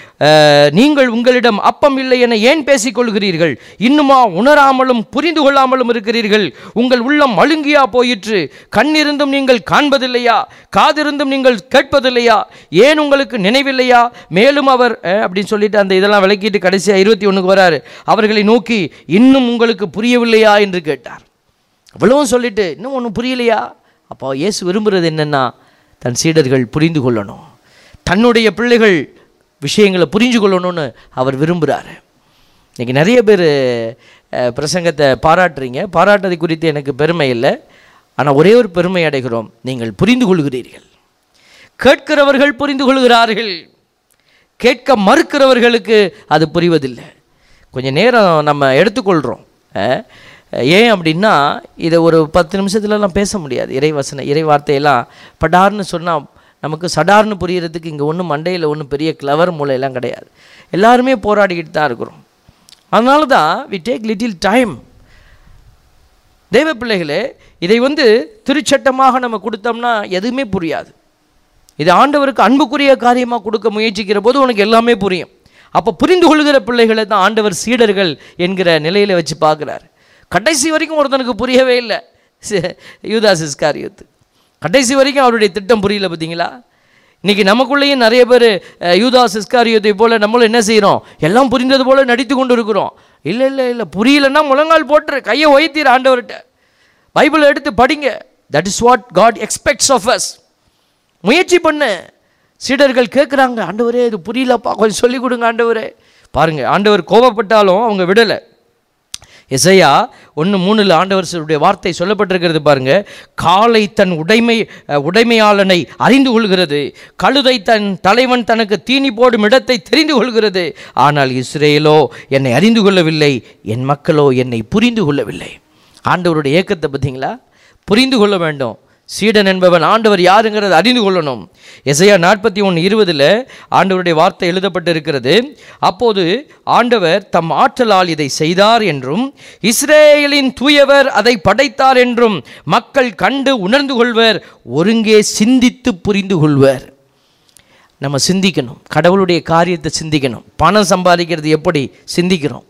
நீங்கள் உங்களிடம் அப்பம் இல்லை என ஏன் பேசிக்கொள்கிறீர்கள் இன்னுமா உணராமலும் புரிந்து கொள்ளாமலும் இருக்கிறீர்கள் உங்கள் உள்ளம் மழுங்கியா போயிற்று கண்ணிருந்தும் நீங்கள் காண்பதில்லையா காதிருந்தும் நீங்கள் கேட்பதில்லையா ஏன் உங்களுக்கு நினைவில்லையா மேலும் அவர் அஹ், அப்படின்னு சொல்லிட்டு அந்த இதெல்லாம் விளக்கிட்டு கடைசியாக இருபத்தி ஒன்றுக்கு வராரு அவர்களை நோக்கி இன்னும் உங்களுக்கு புரியவில்லையா என்று கேட்டார் அவ்வளவும் சொல்லிட்டு இன்னும் ஒன்றும் புரியலையா அப்போ இயேசு விரும்புகிறது என்னென்னா தன் சீடர்கள் புரிந்து கொள்ளணும் தன்னுடைய பிள்ளைகள் விஷயங்களை புரிஞ்சு கொள்ளணும்னு அவர் விரும்புகிறாரு இன்றைக்கி நிறைய பேர் அஹ், பிரசங்கத்தை பாராட்டுறீங்க பாராட்டுறது குறித்து எனக்கு பெருமை இல்லை ஆனால் ஒரே ஒரு பெருமை அடைகிறோம் நீங்கள் புரிந்து கொள்கிறீர்கள் கேட்கிறவர்கள் புரிந்து கொள்கிறார்கள் கேட்க மறுக்கிறவர்களுக்கு அது புரிவதில்லை கொஞ்சம் நேரம் நம்ம எடுத்துக்கொள்கிறோம் அஹ், ஏன் அப்படின்னா இதை ஒரு பத்து நிமிஷத்துலலாம் பேச முடியாது இறைவசன இறை வார்த்தையெல்லாம் படார்னு சொன்னால் நமக்கு சடார்னு புரியறதுக்கு இங்கே ஒன்றும் மண்டையில் ஒன்றும் பெரிய கிளவர் மூளையெல்லாம் கிடையாது எல்லாருமே போராடிக்கிட்டு தான் இருக்கிறோம் அதனால தான் வி டேக் லிட்டில் டைம் தெய்வ பிள்ளைகளே இதை வந்து திருச்சட்டமாக நம்ம கொடுத்தோம்னா எதுவுமே புரியாது இது ஆண்டவருக்கு அன்புக்குரிய காரியமாக கொடுக்க முயற்சிக்கிற போது உனக்கு எல்லாமே புரியும் அப்போ புரிந்து கொள்கிற பிள்ளைகளை தான் ஆண்டவர் சீடர்கள் என்கிற நிலையில் வச்சு பார்க்குறாரு கடைசி வரைக்கும் ஒருத்தனுக்கு புரியவே இல்லை சி- யூதாஸ் இஸ்காரியோத்து கடைசி வரைக்கும் அவருடைய திட்டம் புரியல பார்த்தீங்களா இன்னைக்கு நமக்குள்ளேயும் நிறைய பேர் யூதாஸ் இஸ்காரியோத்தை போல நம்மளும் என்ன செய்கிறோம் எல்லாம் புரிந்தது போல நடித்து கொண்டு இருக்கிறோம் இல்லை இல்லை இல்லை புரியலன்னா முழங்கால் போட்டுரு கையை ஒய்த்தீர் ஆண்டவர்கிட்ட பைபிளை எடுத்து படிங்க that is what God expects of us முயற்சி பண்ணு சீடர்கள் கேட்குறாங்க ஆண்டவரே இது புரியலப்பா கொஞ்சம் சொல்லிக் கொடுங்க ஆண்டவரே பாருங்க ஆண்டவர் கோபப்பட்டாலும் அவங்க விடலை எசையா ஒன்று மூணில் ஆண்டவருடைய வார்த்தை சொல்லப்பட்டிருக்கிறது பாருங்க காலை தன் உடைமை அஹ், உடைமையாளனை அறிந்து கொள்கிறது கழுதை தன் தலைவன் தனக்கு தீனி போடும் இடத்தை தெரிந்து கொள்கிறது ஆனால் இஸ்ரேலோ என்னை அறிந்து கொள்ளவில்லை என் மக்களோ என்னை புரிந்து கொள்ளவில்லை ஆண்டவருடைய ஏக்கத்தை பார்த்தீங்களா புரிந்து கொள்ள வேண்டும் சீடன் என்பவன் ஆண்டவர் யாருங்கிறத அறிந்து கொள்ளணும் எசையா நாற்பத்தி ஒன்று இருபதில் ஆண்டவருடைய வார்த்தை எழுதப்பட்டு இருக்கிறது அப்போது ஆண்டவர் தம் ஆற்றலால் இதை செய்தார் என்றும் இஸ்ரேலின் தூயவர் அதை படைத்தார் என்றும் மக்கள் கண்டு உணர்ந்து கொள்வர் ஒருங்கே சிந்தித்து புரிந்து கொள்வர் நம்ம சிந்திக்கணும் கடவுளுடைய காரியத்தை சிந்திக்கணும் பணம் சம்பாதிக்கிறது எப்படி சிந்திக்கிறோம்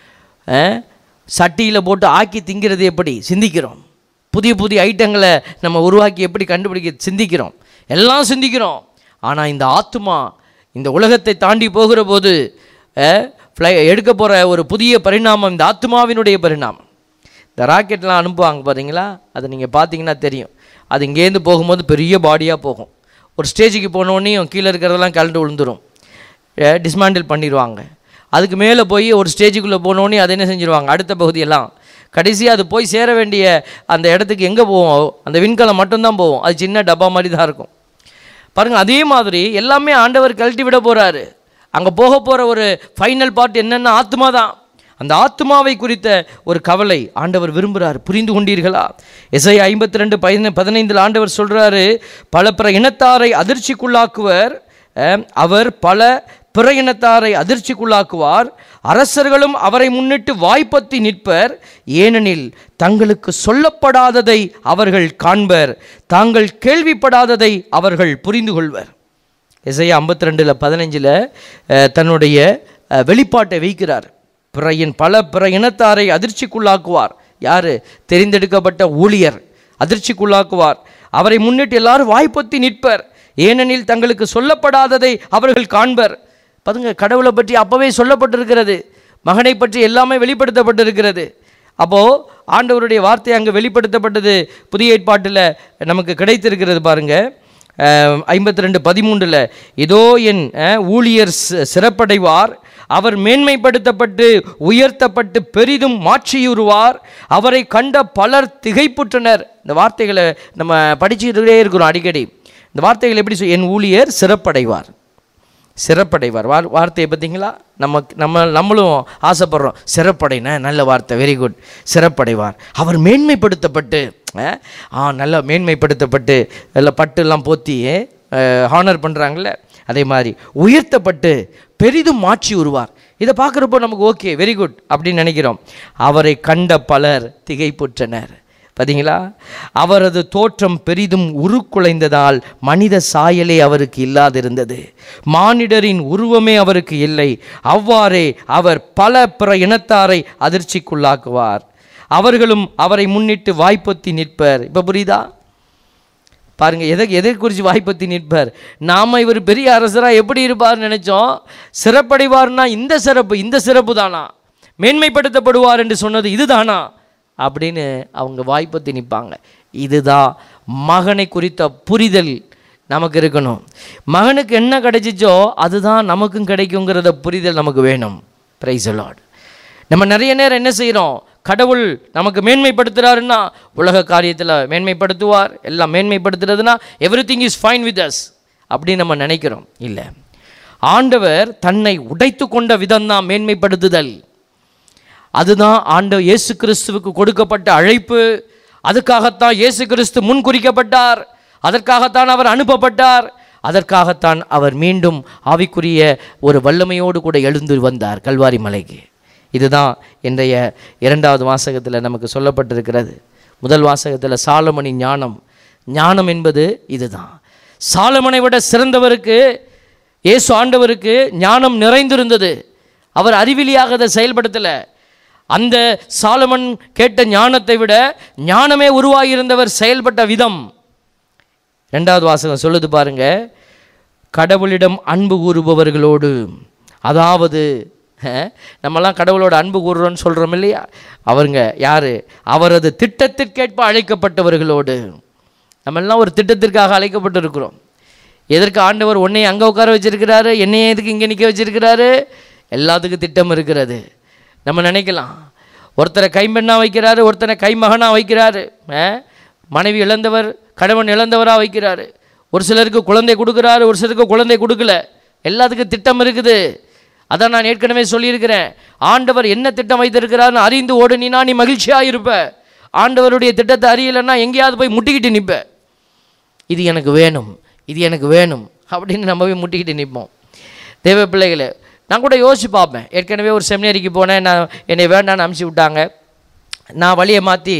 சட்டியில் போட்டு ஆக்கி திங்கிறது எப்படி சிந்திக்கிறோம் புதிய புதிய ஐட்டங்களை நம்ம உருவாக்கி எப்படி கண்டுபிடிக்க சிந்திக்கிறோம் எல்லாம் சிந்திக்கிறோம் ஆனால் இந்த ஆத்மா இந்த உலகத்தை தாண்டி போகிற போது அஹ், ஃப்ளை எடுக்க போகிற ஒரு புதிய பரிணாமம் இந்த ஆத்மாவினுடைய பரிணாமம் இந்த ராக்கெட்லாம் அனுப்புவாங்க பார்த்தீங்களா அதை நீங்கள் பார்த்தீங்கன்னா தெரியும் அது இங்கேருந்து போகும்போது பெரிய பாடியாக போகும் ஒரு ஸ்டேஜுக்கு போனோடனையும் கீழே இருக்கிறதெல்லாம் கலண்டு விழுந்துரும் டிஸ்மாண்டில் பண்ணிடுவாங்க அதுக்கு மேலே போய் ஒரு ஸ்டேஜுக்குள்ளே போனோடனே அதை என்ன செஞ்சுருவாங்க அடுத்த பகுதியெல்லாம் கடைசியாக அது போய் சேர வேண்டிய அந்த இடத்துக்கு எங்கே போவோம் அந்த விண்கலம் மட்டும்தான் போவோம் அது சின்ன டப்பா மாதிரி தான் இருக்கும் பாருங்கள் அதே மாதிரி எல்லாமே ஆண்டவர் கழட்டி விட போகிறாரு அங்கே போக போகிற ஒரு ஃபைனல் பார்ட் என்னென்ன ஆத்மா தான் அந்த ஆத்மாவை குறித்த ஒரு கவலை ஆண்டவர் விரும்புகிறார் புரிந்து கொண்டீர்களா எஸ்ஐ ஐம்பத்தி ரெண்டு பதின பதினைந்தில் ஆண்டவர் சொல்கிறாரு பல பிற இனத்தாரை அதிர்ச்சிக்குள்ளாக்குவர் அஹ், அவர் பல பிற இனத்தாரை அதிர்ச்சிக்குள்ளாக்குவார் அரசர்களும் அவரை முன்னிட்டு வாய்ப்பத்தி நிற்பர் ஏனெனில் தங்களுக்கு சொல்லப்படாததை அவர்கள் காண்பர் தாங்கள் கேள்விப்படாததை அவர்கள் புரிந்து கொள்வர் எஸ்ஐயா ஐம்பத்தி ரெண்டில் பதினஞ்சில் தன்னுடைய அஹ், வெளிப்பாட்டை வைக்கிறார் பிற இன் பல பிற இனத்தாரை அதிர்ச்சிக்குள்ளாக்குவார் யார் தெரிந்தெடுக்கப்பட்ட ஊழியர் அதிர்ச்சிக்குள்ளாக்குவார் அவரை முன்னிட்டு எல்லாரும் வாய்ப்பொத்தி நிற்பர் ஏனெனில் தங்களுக்கு சொல்லப்படாததை அவர்கள் காண்பர் பாருங்க கடவுளை பற்றி அப்போவே சொல்லப்பட்டிருக்கிறது மகனை பற்றி எல்லாமே வெளிப்படுத்தப்பட்டிருக்கிறது அப்போது ஆண்டவருடைய வார்த்தை அங்கே வெளிப்படுத்தப்பட்டது புதிய ஏற்பாட்டில் நமக்கு கிடைத்திருக்கிறது பாருங்க ஐம்பத்தி ரெண்டு பதிமூன்றில் இதோ என் அஹ், ஊழியர் சி- சிறப்படைவார் அவர் மேன்மைப்படுத்தப்பட்டு உயர்த்தப்பட்டு பெரிதும் மாற்றியுறுவார் அவரை கண்ட பலர் திகைப்புற்றனர் இந்த வார்த்தைகளை நம்ம படிச்சுக்கிட்டே இருக்கிறோம் அடிக்கடி இந்த வார்த்தைகள் எப்படி சொல் என் ஊழியர் சிறப்படைவார் சிறப்படைவார் வார் வார்த்தையை பார்த்தீங்களா நம்ம நம்ம நம்மளும் ஆசைப்படுறோம் சிறப்படைன நல்ல வார்த்தை வெரி குட் சிறப்படைவார் அவர் மேன்மைப்படுத்தப்பட்டு அஹ், ஆ நல்லா மேன்மைப்படுத்தப்பட்டு எல்லாம் பட்டுலாம் போத்தி ஹானர் பண்ணுறாங்கல்ல அதே மாதிரி உயர்த்தப்பட்டு பெரிதும் மாற்றி உருவார் இதை பார்க்குறப்போ நமக்கு ஓகே வெரி குட் அப்படின்னு நினைக்கிறோம் அவரை கண்ட பலர் திகைப்புற்றனர் பார்த்தீங்களா அவரது தோற்றம் பெரிதும் உருக்குலைந்ததால் மனித சாயலே அவருக்கு இல்லாதிருந்தது மானிடரின் உருவமே அவருக்கு இல்லை அவ்வாறே அவர் பல பிற இனத்தாரை அதிர்ச்சிக்குள்ளாக்குவார் அவர்களும் அவரை முன்னிட்டு வாய்ப்பொத்தி நிற்பர் இப்போ புரியுதா பாருங்க எதை எதை குறித்து வாய்ப்பத்தி நிற்பர் நாம இவர் பெரிய அரசராக எப்படி இருப்பார்னு நினைச்சோம் சிறப்படைவார்னா இந்த சிறப்பு இந்த சிறப்பு தானா மேன்மைப்படுத்தப்படுவார் என்று சொன்னது இதுதானா அப்படின்னு அவங்க வாய்ப்பத்தி நிற்பாங்க இதுதான் மகனை குறித்த புரிதல் நமக்கு இருக்கணும் மகனுக்கு என்ன கிடைச்சிச்சோ அதுதான் நமக்கும் கிடைக்குங்கிறத புரிதல் நமக்கு வேணும் பிரைஸ் லார்ட் நம்ம நிறைய நேரம் என்ன செய்கிறோம் கடவுள் நமக்கு மேன்மைப்படுத்துகிறாருன்னா உலக காரியத்தில் மேன்மைப்படுத்துவார் எல்லாம் மேன்மைப்படுத்துறதுனா everything is fine with us அப்படின்னு நம்ம நினைக்கிறோம் இல்லை ஆண்டவர் தன்னை உடைத்து கொண்ட விதம்தான் மேன்மைப்படுத்துதல் அதுதான் ஆண்ட இயேசு கிறிஸ்துவுக்கு கொடுக்கப்பட்ட அழைப்பு அதுக்காகத்தான் இயேசு கிறிஸ்து முன் குறிக்கப்பட்டார் அதற்காகத்தான் அவர் அனுப்பப்பட்டார் அதற்காகத்தான் அவர் மீண்டும் ஆவிக்குரிய ஒரு வல்லமையோடு கூட எழுந்து வந்தார் கல்வாரி மலைக்கு இதுதான் இன்றைய இரண்டாவது வாசகத்தில் நமக்கு சொல்லப்பட்டிருக்கிறது முதல் வாசகத்தில் சாலமணி ஞானம் ஞானம் என்பது இதுதான் சாலமனை விட சிறந்தவருக்கு இயேசு ஆண்டவருக்கு ஞானம் நிறைந்திருந்தது அவர் அறிவிலியாக அதை செயல்படுத்தலை அந்த சாலமன் கேட்ட ஞானத்தை விட ஞானமே உருவாகியிருந்தவர் செயல்பட்ட விதம் ரெண்டாவது வாசகம் சொல்லுது பாருங்க கடவுளிடம் அன்பு கூறுபவர்களோடு அதாவது அஹ், நம்மலாம் கடவுளோட அன்பு கூறுறோன்னு சொல்கிறோம் இல்லையா அவருங்க யார் அவரது திட்டத்திற்கேற்ப அழைக்கப்பட்டவர்களோடு நம்மெல்லாம் ஒரு திட்டத்திற்காக அழைக்கப்பட்டிருக்கிறோம் எதற்கு ஆண்டவர் உன்னை அங்கே உட்கார வச்சிருக்கிறாரு என்னைய எதுக்கு இங்கே நிற்க வச்சிருக்கிறாரு எல்லாத்துக்கும் திட்டம் இருக்கிறது நம்ம நினைக்கலாம் ஒருத்தரை கைம்பெண்ணாக வைக்கிறாரு ஒருத்தனை கைமகனாக வைக்கிறாரு ஆ? மனைவி இழந்தவர் கணவன் இழந்தவராக வைக்கிறாரு ஒரு சிலருக்கு குழந்தை கொடுக்குறாரு ஒரு சிலருக்கு குழந்தை கொடுக்கல எல்லாத்துக்கும் திட்டம் இருக்குது அதான் நான் ஏற்கனவே சொல்லியிருக்கிறேன் ஆண்டவர் என்ன திட்டம் வைத்திருக்கிறாருன்னு அறிந்து ஓடுனினா நீ மகிழ்ச்சியாக இருப்ப ஆண்டவருடைய திட்டத்தை அறியலைன்னா எங்கேயாவது போய் முட்டிக்கிட்டு நிற்ப இது எனக்கு வேணும் இது எனக்கு வேணும் அப்படின்னு நம்ம போய் முட்டிக்கிட்டு நிற்போம் தேவ பிள்ளைகளே நான் கூட யோசிச்சு பார்ப்பேன் ஏற்கனவே ஒரு செமினரிக்கு போனேன் நான் என்னை வேண்டான்னு அமுச்சு விட்டாங்க நான் வழியை மாற்றி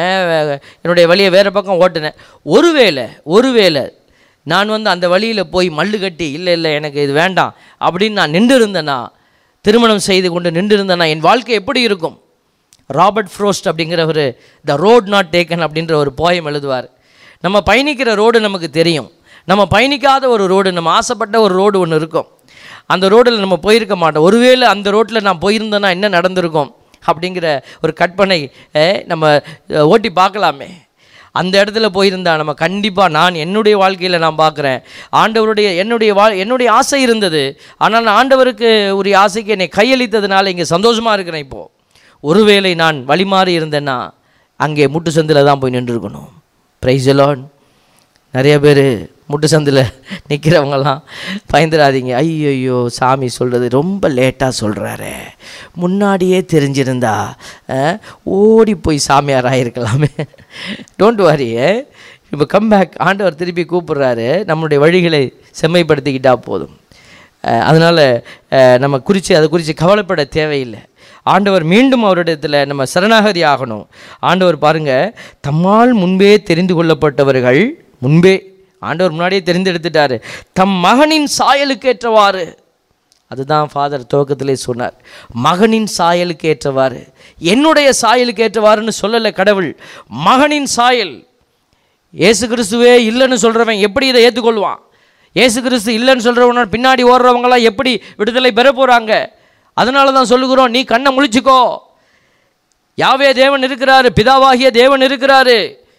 என்னுடைய வழியை வேறு பக்கம் ஓட்டினேன் ஒருவேளை ஒருவேளை நான் வந்து அந்த வழியில் போய் மல்லு கட்டி இல்லை இல்லை எனக்கு இது வேண்டாம் அப்படின்னு நான் நின்று இருந்தேன்னா திருமணம் செய்து கொண்டு நின்று இருந்தேன்னா என் வாழ்க்கை எப்படி இருக்கும் ராபர்ட் ஃப்ரோஸ்ட் அப்படிங்கிறவர் த ரோட் நாட் டேக்கன் அப்படின்ற ஒரு போயம் எழுதுவார் நம்ம பயணிக்கிற ரோடு நமக்கு தெரியும் நம்ம பயணிக்காத ஒரு ரோடு நம்ம ஆசைப்பட்ட ஒரு ரோடு ஒன்று இருக்கும் அந்த ரோடில் நம்ம போயிருக்க மாட்டோம் ஒருவேளை அந்த ரோட்டில் நான் போயிருந்தேன்னா என்ன நடந்திருக்கும் அப்படிங்கிற ஒரு கற்பனை அஹ், நம்ம அஹ், ஓட்டி பார்க்கலாமே அந்த இடத்துல போயிருந்தா நம்ம கண்டிப்பாக நான் என்னுடைய வாழ்க்கையில் நான் பார்க்குறேன் ஆண்டவருடைய என்னுடைய வா என்னுடைய ஆசை இருந்தது ஆனால் நான் ஆண்டவருக்கு உரிய ஆசைக்கு என்னை கையளித்ததுனால இங்கே சந்தோஷமாக இருக்கிறேன் இப்போது ஒருவேளை நான் வழிமாறி இருந்தேன்னா அங்கே முட்டு சந்தில் தான் போய் நின்றுருக்கணும் ப்ரைஸலான் நிறைய பேர் முட்டு சந்தில் நிற்கிறவங்கலாம் பயந்துடாதீங்க ஐயோ சாமி சொல்கிறது ரொம்ப லேட்டாக சொல்கிறாரே முன்னாடியே தெரிஞ்சிருந்தா அஹ், ஓடி போய் சாமியார் ஆகிருக்கலாமே டோன்ட் வரி இப்போ கம்பேக் ஆண்டவர் திருப்பி கூப்பிடுறாரு நம்மளுடைய வழிகளை செம்மைப்படுத்திக்கிட்டா போதும் அதனால் நம்ம குறித்து அதை குறித்து கவலைப்பட தேவையில்லை ஆண்டவர் மீண்டும் அவரிடத்தில் நம்ம சரணாகதி ஆகணும் ஆண்டவர் பாருங்க தம்மால் முன்பே தெரிந்து கொள்ளப்பட்டவர்கள் முன்பே ஆண்டவர் முன்னாடியே தெரிந்தெடுத்துட்டாரு தம் மகனின் சாயலுக்கு ஏற்றவாறு அதுதான் ஃபாதர் துவக்கத்திலே சொன்னார் மகனின் சாயலுக்கு ஏற்றவாறு என்னுடைய சாயலுக்கு ஏற்றவாறுன்னு சொல்லலை கடவுள் மகனின் சாயல் இயேசு கிறிஸ்துவே இல்லைன்னு சொல்கிறவன் எப்படி இதை ஏற்றுக்கொள்வான் இயேசு கிறிஸ்து இல்லைன்னு சொல்கிறவன பின்னாடி ஓடுறவங்களாம் எப்படி விடுதலை பெற போகிறாங்க அதனால தான் சொல்லுகிறோம் நீ கண்ணை முழிச்சுக்கோ யாவே தேவன் இருக்கிறாரு பிதாவாகிய தேவன் இருக்கிறாரு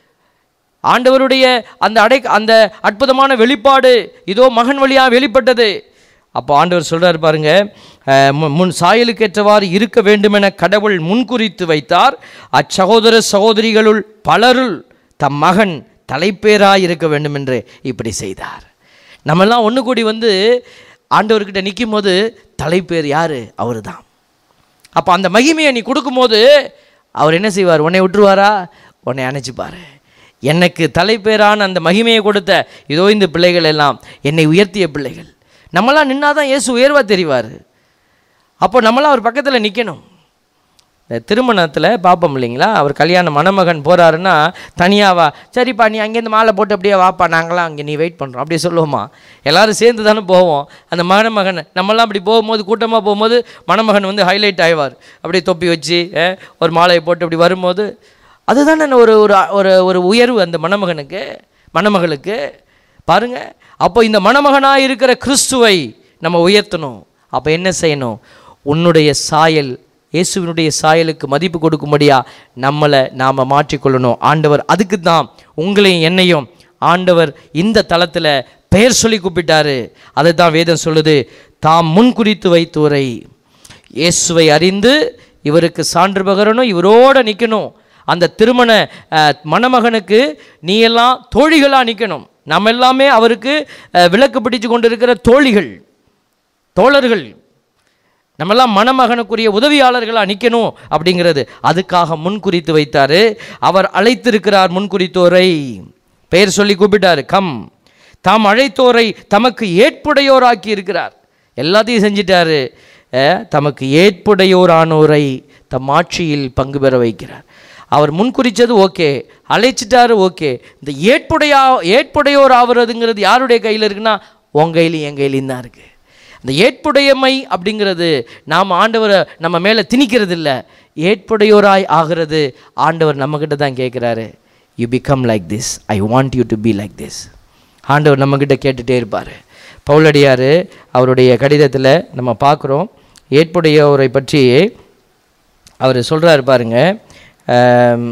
ஆண்டவருடைய அந்த அடை அந்த அற்புதமான வெளிப்பாடு இதோ மகன் வழியாக வெளிப்பட்டது அப்போ ஆண்டவர் சொல்றாரு பாருங்க அஹ், மு- முன் சாயலுக்கேற்றவாறு இருக்க வேண்டுமென கடவுள் முன்குறித்து வைத்தார் அச்சகோதர சகோதரிகளுள் பலருள் தம் மகன் தலைப்பேராய் இருக்க வேண்டும் என்று இப்படி செய்தார் நம்மெல்லாம் ஒன்று கூடி வந்து ஆண்டவர்கிட்ட நிற்கும் போது தலைப்பேர் யாரு அவர் தான் அப்போ அந்த மகிமையை நீ கொடுக்கும்போது அவர் என்ன செய்வார் உன்னை விட்டுருவாரா உன்னை அணைச்சிப்பார் எனக்கு தலைப்பேரான அந்த மகிமையை கொடுத்த இதோ இந்த பிள்ளைகள் எல்லாம் என்னை உயர்த்திய பிள்ளைகள் நம்மளாம் நின்னாதான் இயேசு உயர்வாக தெரிவார் அப்போ நம்மளாம் அவர் பக்கத்தில் நிற்கணும் இந்த திருமணத்தில் பார்ப்போம் இல்லைங்களா அவர் கல்யாண மணமகன் போகிறாருன்னா தனியாவா சரிப்பா நீ அங்கேருந்து மாலை போட்டு அப்படியே வாப்பா நாங்களாம் அங்கே நீ வெயிட் பண்ணுறோம் அப்படியே சொல்லுவோமா எல்லாரும் சேர்ந்து தானே போவோம் அந்த மணமகன் நம்மலாம் அப்படி போகும்போது கூட்டமாக போகும்போது மணமகன் வந்து ஹைலைட் ஆயிவார் அப்படியே தொப்பி வச்சு அஹ், ஒரு மாலையை போட்டு அப்படி வரும்போது அதுதானே ஒரு ஒரு ஒரு ஒரு உயர்வு அந்த மணமகனுக்கு மணமகளுக்கு பாருங்க அப்போ இந்த மணமகனாக இருக்கிற கிறிஸ்துவை நம்ம உயர்த்தணும் அப்போ என்ன செய்யணும் உன்னுடைய சாயல் இயேசுவினுடைய சாயலுக்கு மதிப்பு கொடுக்கும்படியா நம்மளை நாம் மாற்றிக்கொள்ளணும் ஆண்டவர் அதுக்கு தான் உங்களையும் என்னையும் ஆண்டவர் இந்த தளத்தில் பெயர் சொல்லி கூப்பிட்டாரு அதை தான் வேதம் சொல்லுது தாம் முன் குறித்து வைத்தோரை இயேசுவை அறிந்து இவருக்கு சான்று பகரணும் இவரோட நிற்கணும் அந்த திருமண அஹ், மணமகனுக்கு நீ எல்லாம் தோழிகளாக நிற்கணும் நம்ம எல்லாமே அவருக்கு அஹ், விளக்கு பிடிச்சு கொண்டு இருக்கிற தோழிகள் தோழர்கள் நம்மெல்லாம் மணமகனுக்குரிய உதவியாளர்களாக நிற்கணும் அப்படிங்கிறது அதுக்காக முன்குறித்து வைத்தாரு அவர் அழைத்திருக்கிறார் முன்குறித்தோரை பெயர் சொல்லி கூப்பிட்டாரு கம் தாம் அழைத்தோரை தமக்கு ஏற்புடையோராக்கி இருக்கிறார் எல்லாத்தையும் செஞ்சிட்டாரு அஹ், தமக்கு ஏற்புடையோரானோரை தம் ஆட்சியில் பங்கு பெற வைக்கிறார் அவர் முன்குறிச்சது ஓகே அழைச்சிட்டாரு ஓகே இந்த ஏற்புடையா ஏற்புடையோர் ஆகுறதுங்கிறது யாருடைய கையில் இருக்குன்னா உன் கையிலையும் என் கையிலையும் தான் இருக்குது இந்த ஏற்புடையமை அப்படிங்கிறது நாம் ஆண்டவரை நம்ம மேலே திணிக்கிறது இல்லை ஏற்புடையோராய் ஆகிறது ஆண்டவர் நம்மக்கிட்ட தான் கேட்குறாரு you become like this I want you to be like this ஆண்டவர் நம்மக்கிட்ட கேட்டுகிட்டே இருப்பார் பவுலடியார் அவருடைய கடிதத்தில் நம்ம பார்க்குறோம் ஏற்புடையோரை பற்றி அவர் சொல்கிறாரு பாருங்க ஆம்,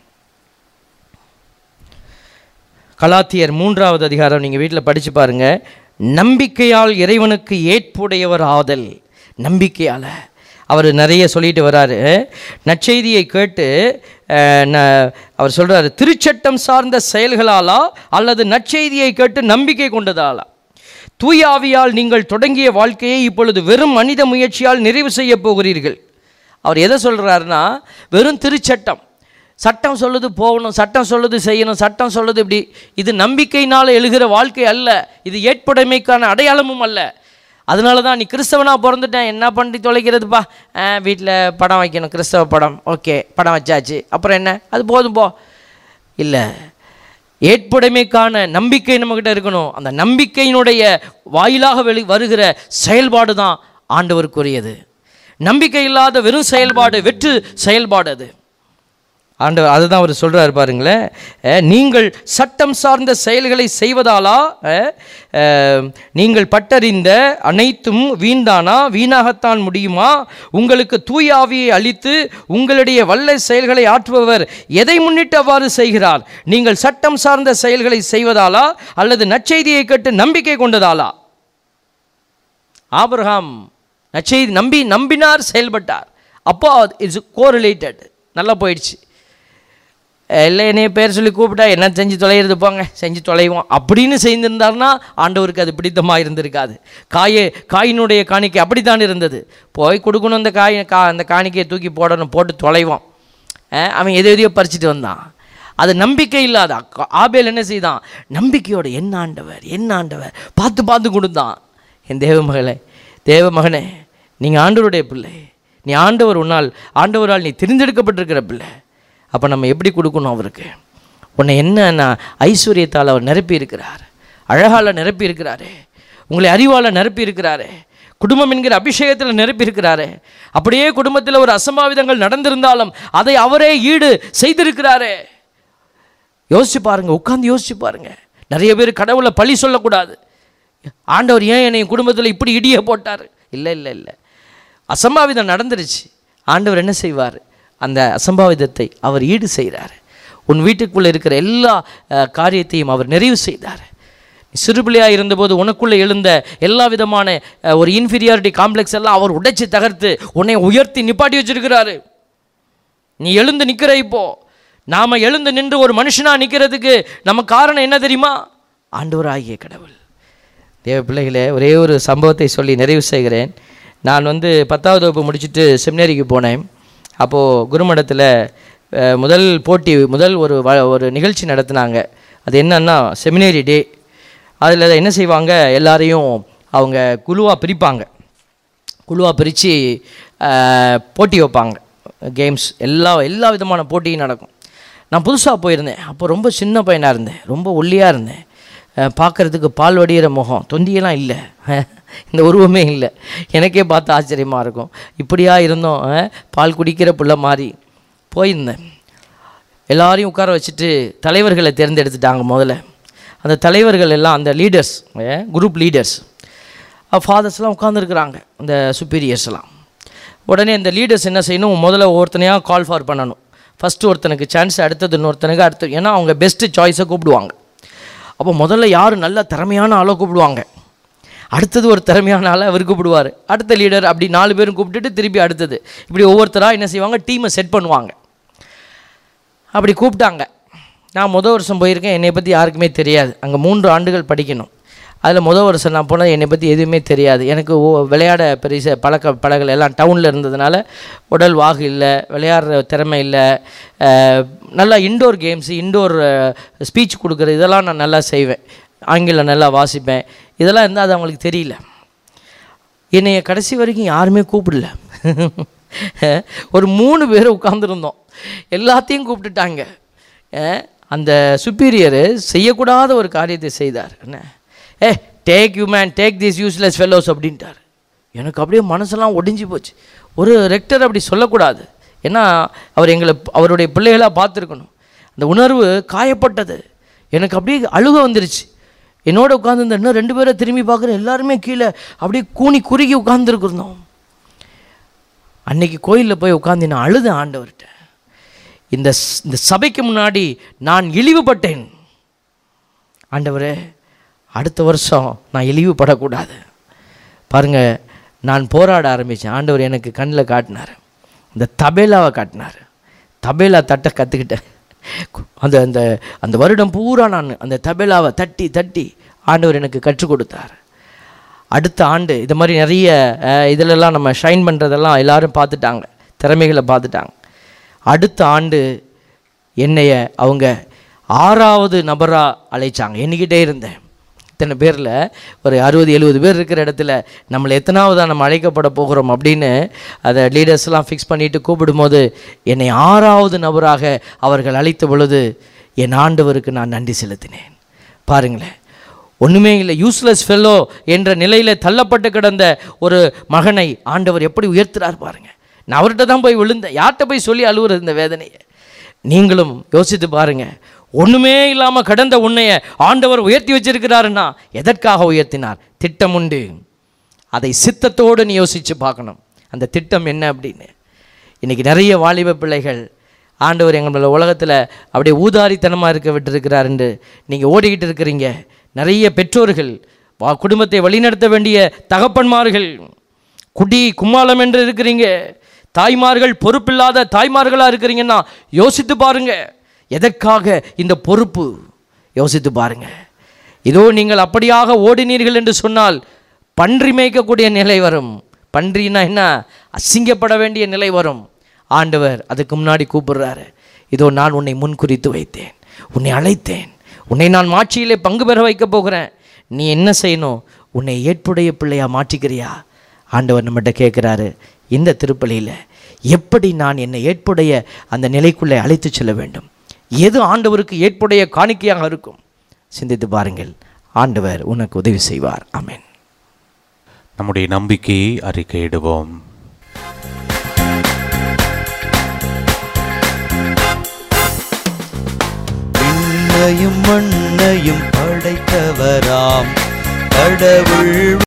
கலாத்தியர் மூன்றாவது அதிகாரம் நீங்கள் வீட்டில் படித்து பாருங்க நம்பிக்கையால் இறைவனுக்கு ஏற்புடையவர் ஆதல் நம்பிக்கையால் அவர் நிறைய சொல்லிட்டு வராரு நற்செய்தியை கேட்டு அஹ், ந- அவர் சொல்றாரு திருச்சட்டம் சார்ந்த செயல்களாலா அல்லது நற்செய்தியை கேட்டு நம்பிக்கை கொண்டதாலா தூய ஆவியால் நீங்கள் தொடங்கிய வாழ்க்கையை இப்பொழுது வெறும் மனித முயற்சியால் நிறைவு செய்ய போகிறீர்கள் அவர் எதை சொல்றாருன்னா வெறும் திருச்சட்டம் சட்டம் சொல்லுது போகணும் சட்டம் சொல்லுது செய்யணும் சட்டம் சொல்லுது இப்படி இது நம்பிக்கையினால் எழுகிற வாழ்க்கை அல்ல இது ஏற்புடைமைக்கான அடையாளமும் அல்ல அதனால தான் நீ கிறிஸ்தவனாக பிறந்துட்டேன் என்ன பண்ணி தொலைக்கிறதுப்பா வீட்டில் படம் வைக்கணும் கிறிஸ்தவ படம் ஓகே படம் வச்சாச்சு அப்புறம் என்ன அது போதும் போ இல்லை ஏற்புடைமைக்கான நம்பிக்கை நம்மக்கிட்ட இருக்கணும் அந்த நம்பிக்கையினுடைய வாயிலாக வெளி வருகிற செயல்பாடு தான் ஆண்டவருக்குரியது நம்பிக்கை இல்லாத வெறும் செயல்பாடு வெற்று செயல்பாடு அது ஆண்டவர் அதுதான் அவர் சொல்கிறார் பாருங்களேன் அஹ், நீங்கள் சட்டம் சார்ந்த செயல்களை செய்வதாலா அஹ், அஹ், நீங்கள் பட்டறிந்த அனைத்தும் வீண்தானா வீணாகத்தான் முடியுமா உங்களுக்கு தூய ஆவியை அளித்து உங்களுடைய வல்ல செயல்களை ஆற்றுபவர் எதை முன்னிட்டு அவ்வாறு செய்கிறார் நீங்கள் சட்டம் சார்ந்த செயல்களை செய்வதாலா அல்லது நற்செய்தியை கேட்டு நம்பிக்கை கொண்டதாலா ஆபிரகாம் நற்செய்தி நம்பி நம்பினார் செயல்பட்டார் அப்போ இட்ஸ் கோரிலேட்டட் நல்லா போயிடுச்சு இல்லை என்னைய பேர் சொல்லி கூப்பிட்டா என்ன செஞ்சு தொலைகிறது போங்க செஞ்சு தொலைவோம் அப்படின்னு செய்திருந்தாருன்னா ஆண்டவருக்கு அது பிடித்தமாக இருந்திருக்காது காயை காயினுடைய காணிக்கை அப்படித்தான் இருந்தது போய் கொடுக்கணும் அந்த காய் கா அந்த காணிக்கையை தூக்கி போடணும் போட்டு தொலைவோம் அஹ் அவன் எதை எதையோ பறிச்சுட்டு வந்தான் அது நம்பிக்கை இல்லாத அக்கா- ஆபேல் என்ன செய்தான் நம்பிக்கையோட என்ன ஆண்டவர் என்ன ஆண்டவர் பார்த்து பார்த்து கொடுத்தான் என் தேவ மகளே தேவ மகனே நீங்கள் ஆண்டவருடைய பிள்ளை நீ ஆண்டவர் உன்னால் ஆண்டவரால் நீ தெரிந்தெடுக்கப்பட்டிருக்கிற பிள்ளை அப்போ நம்ம எப்படி கொடுக்கணும் அவருக்கு உன்னை என்ன ஐஸ்வர்யத்தால் அவர் நிரப்பி இருக்கிறார் அழகால் நிரப்பி இருக்கிறாரு உங்களை அறிவால் நிரப்பி இருக்கிறாரு குடும்பம் என்கிற அபிஷேகத்தில் நிரப்பி இருக்கிறாரு அப்படியே குடும்பத்தில் ஒரு அசம்பாவிதங்கள் நடந்திருந்தாலும் அதை அவரே ஈடு செய்திருக்கிறாரே யோசிச்சு பாருங்க உட்காந்து யோசிச்சு பாருங்க நிறைய பேர் கடவுளை பழி சொல்லக்கூடாது ஆண்டவர் ஏன் என்னை குடும்பத்தில் இப்படி இடிய போட்டார் இல்லை இல்லை இல்லை அசம்பாவிதம் நடந்துருச்சு ஆண்டவர் என்ன செய்வார் அந்த அசம்பாவிதத்தை அவர் ஈடு செய்கிறார் உன் வீட்டுக்குள்ளே இருக்கிற எல்லா அஹ், காரியத்தையும் அவர் நிறைவு செய்தார் நீ சிறுபிள்ளையாக இருந்தபோது உனக்குள்ளே எழுந்த எல்லா விதமான அஹ், ஒரு இன்ஃபீரியாரிட்டி காம்ப்ளெக்ஸ் எல்லாம் அவர் உடைச்சு தகர்த்து உன்னை உயர்த்தி நிப்பாட்டி வச்சிருக்கிறாரு நீ எழுந்து நிற்கிற இப்போ நாம் எழுந்து நின்று ஒரு மனுஷனாக நிற்கிறதுக்கு நம்ம காரணம் என்ன தெரியுமா ஆண்டவர் ஆகிய கடவுள் தேவ பிள்ளைகளே ஒரே ஒரு சம்பவத்தை சொல்லி நிறைவு செய்கிறேன் நான் வந்து பத்தாவது வகுப்பு முடிச்சுட்டு செமினரிக்கு போனேன் அப்போது குருமடத்தில் அஹ், முதல் போட்டி முதல் ஒரு வ ஒரு நிகழ்ச்சி நடத்துனாங்க அது என்னன்னா செமினரி டே அதில் என்ன செய்வாங்க எல்லாரையும் அவங்க குழுவாக பிரிப்பாங்க குழுவாக பிரித்து போட்டி வைப்பாங்க கேம்ஸ் எல்லா எல்லா விதமான போட்டியும் நடக்கும் நான் புதுசாக போயிருந்தேன் அப்போ ரொம்ப சின்ன பையனாக இருந்தேன் ரொம்ப ஒல்லியாக இருந்தேன் பார்க்குறதுக்கு பால் வடிகிற முகம் தொந்தியெல்லாம் இல்லை இந்த உருவமே இல்லை எனக்கே பார்த்து ஆச்சரியமாக இருக்கும் இப்படியா இருந்தோம் அஹ், பால் குடிக்கிற புள்ள மாதிரி போயிருந்தேன் எல்லாரையும் உட்கார வச்சுட்டு தலைவர்களை தேர்ந்தெடுத்துட்டாங்க முதல்ல அந்த தலைவர்கள் எல்லாம் அந்த லீடர்ஸ் குரூப் லீடர்ஸ் ஃபாதர்ஸ்லாம் உட்காந்துருக்குறாங்க அந்த சுப்பீரியர்ஸ்லாம் உடனே இந்த லீடர்ஸ் என்ன செய்யணும் முதல்ல ஒவ்வொருத்தனையாக கால் ஃபார் பண்ணணும் ஃபஸ்ட்டு ஒருத்தனுக்கு சான்ஸ் அடுத்தது இன்னொருத்தனுக்கு அடுத்து ஏன்னா அவங்க பெஸ்ட்டு சாய்ஸை கூப்பிடுவாங்க அப்போ முதல்ல யார் நல்ல திறமையான ஆளை கூப்பிடுவாங்க அடுத்தது ஒரு திறமையான ஆளை அவர் கூப்பிடுவார் அடுத்த லீடர் அப்படி நாலு பேரும் கூப்பிட்டுட்டு திருப்பி அடுத்தது இப்படி ஒவ்வொருத்தராக என்ன செய்வாங்க டீமை செட் பண்ணுவாங்க அப்படி கூப்பிட்டாங்க நான் முத வருஷம் போயிருக்கேன் என்னை பற்றி யாருக்குமே தெரியாது அங்கே மூன்று ஆண்டுகள் படிக்கணும் அதில் முத வருஷம் நான் போனால் என்னை பற்றி எதுவுமே தெரியாது எனக்கு ஓ- விளையாட பெரிய பழக்க பழகல் எல்லாம் டவுனில் இருந்ததுனால உடல் வாகு இல்லை விளையாடுற திறமை இல்லை அஹ், நல்லா இன்டோர் கேம்ஸ் இன்டோர் ஸ்பீச் கொடுக்குறது இதெல்லாம் நான் நல்லா செய்வேன் ஆங்கிலம் நல்லா வாசிப்பேன் இதெல்லாம் இருந்தால் அது அவங்களுக்கு தெரியல என்னைய கடைசி வரைக்கும் யாருமே கூப்பிடல ஒரு மூணு பேர் உட்காந்துருந்தோம் எல்லாத்தையும் கூப்பிட்டுட்டாங்க அஹ், அந்த சுப்பீரியரு செய்யக்கூடாத ஒரு காரியத்தை செய்தார் என்ன ஏ take you man take this useless fellows அப்படின்ட்டார் எனக்கு அப்படியே மனசெல்லாம் ஒடிஞ்சு போச்சு ஒரு ரெக்டர் அப்படி சொல்லக்கூடாது ஏன்னா அவர் எங்களை அவருடைய பிள்ளைகளாக பார்த்துருக்கணும் அந்த உணர்வு காயப்பட்டது எனக்கு அப்படியே அழுக வந்துருச்சு என்னோட உட்காந்துருந்த இன்னும் ரெண்டு பேரை திரும்பி பார்க்குற எல்லாருமே கீழே அப்படியே கூனி குறுகி உட்காந்துருக்குறோம் அன்னைக்கு கோயிலில் போய் உட்காந்து நான் அழுதேன் ஆண்டவர்கிட்ட இந்த ஸ்- இந்த சபைக்கு முன்னாடி நான் இழிவுபட்டேன் ஆண்டவரே அடுத்த வருஷம் நான் இழிவுபடக்கூடாது பாருங்க நான் போராட ஆரம்பித்தேன் ஆண்டவர் எனக்கு கண்ணில் காட்டினார் இந்த தபேலாவை காட்டினார் தபேலா தட்ட கற்றுக்கிட்டேன் அந்த அந்த அந்த வருடம் பூரா நான் அந்த தபேலாவை தட்டி தட்டி ஆண்டவர் எனக்கு கற்றுக் கொடுத்தார் அடுத்த ஆண்டு இது மாதிரி நிறைய அஹ், இதிலெல்லாம் நம்ம ஷைன் பண்ணுறதெல்லாம் எல்லாரும் பார்த்துட்டாங்க திறமைகளை பார்த்துட்டாங்க அடுத்த ஆண்டு என்னைய அவங்க ஆறாவது நபராக அழைச்சாங்க எண்ணிக்கிட்டே இருந்தேன் இத்தனை பேரில் ஒரு அறுபது எழுபது பேர் இருக்கிற இடத்துல நம்மளை எத்தனாவதாக நம்ம அழைக்கப்பட போகிறோம் அப்படின்னு அதை லீடர்ஸ்லாம் ஃபிக்ஸ் பண்ணிட்டு கூப்பிடும்போது என்னை ஆறாவது நபராக அவர்கள் அழைத்த பொழுது என் ஆண்டவருக்கு நான் நன்றி செலுத்தினேன் பாருங்களேன் ஒன்றுமே இல்லை யூஸ்லெஸ் ஃபெல்லோ என்ற நிலையில் தள்ளப்பட்டு கிடந்த ஒரு மகனை ஆண்டவர் எப்படி உயர்த்துறார் பாருங்க நான் அவர்கிட்ட தான் போய் விழுந்தேன் யார்கிட்ட போய் சொல்லி அழுவுறது இந்த வேதனையை நீங்களும் யோசித்து பாருங்க ஒன்றுமே இல்லாமல் கடந்த உன்னைய ஆண்டவர் உயர்த்தி வச்சிருக்கிறாருன்னா எதற்காக உயர்த்தினார் திட்டம் உண்டு அதை சித்தத்தோடு நீ யோசித்து பார்க்கணும் அந்த திட்டம் என்ன அப்படின்னு இன்றைக்கி நிறைய வாலிப பிள்ளைகள் ஆண்டவர் எங்கள் உலகத்தில் அப்படியே ஊதாரித்தனமாக இருக்க விட்டுருக்கிறாருன்னு நீங்கள் ஓடிக்கிட்டு இருக்கிறீங்க நிறைய பெற்றோர்கள் வா குடும்பத்தை வழிநடத்த வேண்டிய தகப்பன்மார்கள் குடி கும்மாளம் என்று இருக்கிறீங்க தாய்மார்கள் பொறுப்பில்லாத தாய்மார்களாக இருக்கிறீங்கன்னா யோசித்து பாருங்க எதற்காக இந்த பொறுப்பு யோசித்து பாருங்க இதோ நீங்கள் அப்படியாக ஓடினீர்கள் என்று சொன்னால் பன்றி மேய்க்கக்கூடிய நிலை வரும் பன்றினா என்ன அசிங்கப்பட வேண்டிய நிலை வரும் ஆண்டவர் அதுக்கு முன்னாடி கூப்பிடுறாரு இதோ நான் உன்னை முன்குறித்து வைத்தேன் உன்னை அழைத்தேன் உன்னை நான் மாட்சியிலே பங்கு பெற வைக்க போகிறேன் நீ என்ன செய்யணும் உன்னை ஏற்புடைய பிள்ளையா மாற்றிக்கிறியா ஆண்டவர் நம்மகிட்ட கேட்குறாரு இந்த திருப்பலியில் எப்படி நான் என்னை ஏற்புடைய அந்த நிலைக்குள்ளே அழைத்து செல்ல வேண்டும் எது ஆண்டவருக்கு ஏற்புடைய காணிக்கையாக இருக்கும் சிந்தித்து பாருங்கள் ஆண்டவர் உனக்கு உதவி செய்வார் ஆமென் நம்முடைய நம்பிக்கையை அறிக்கையிடுவோம் விண்ணையும் மண்ணையும் படைத்தவராம் கடவுள்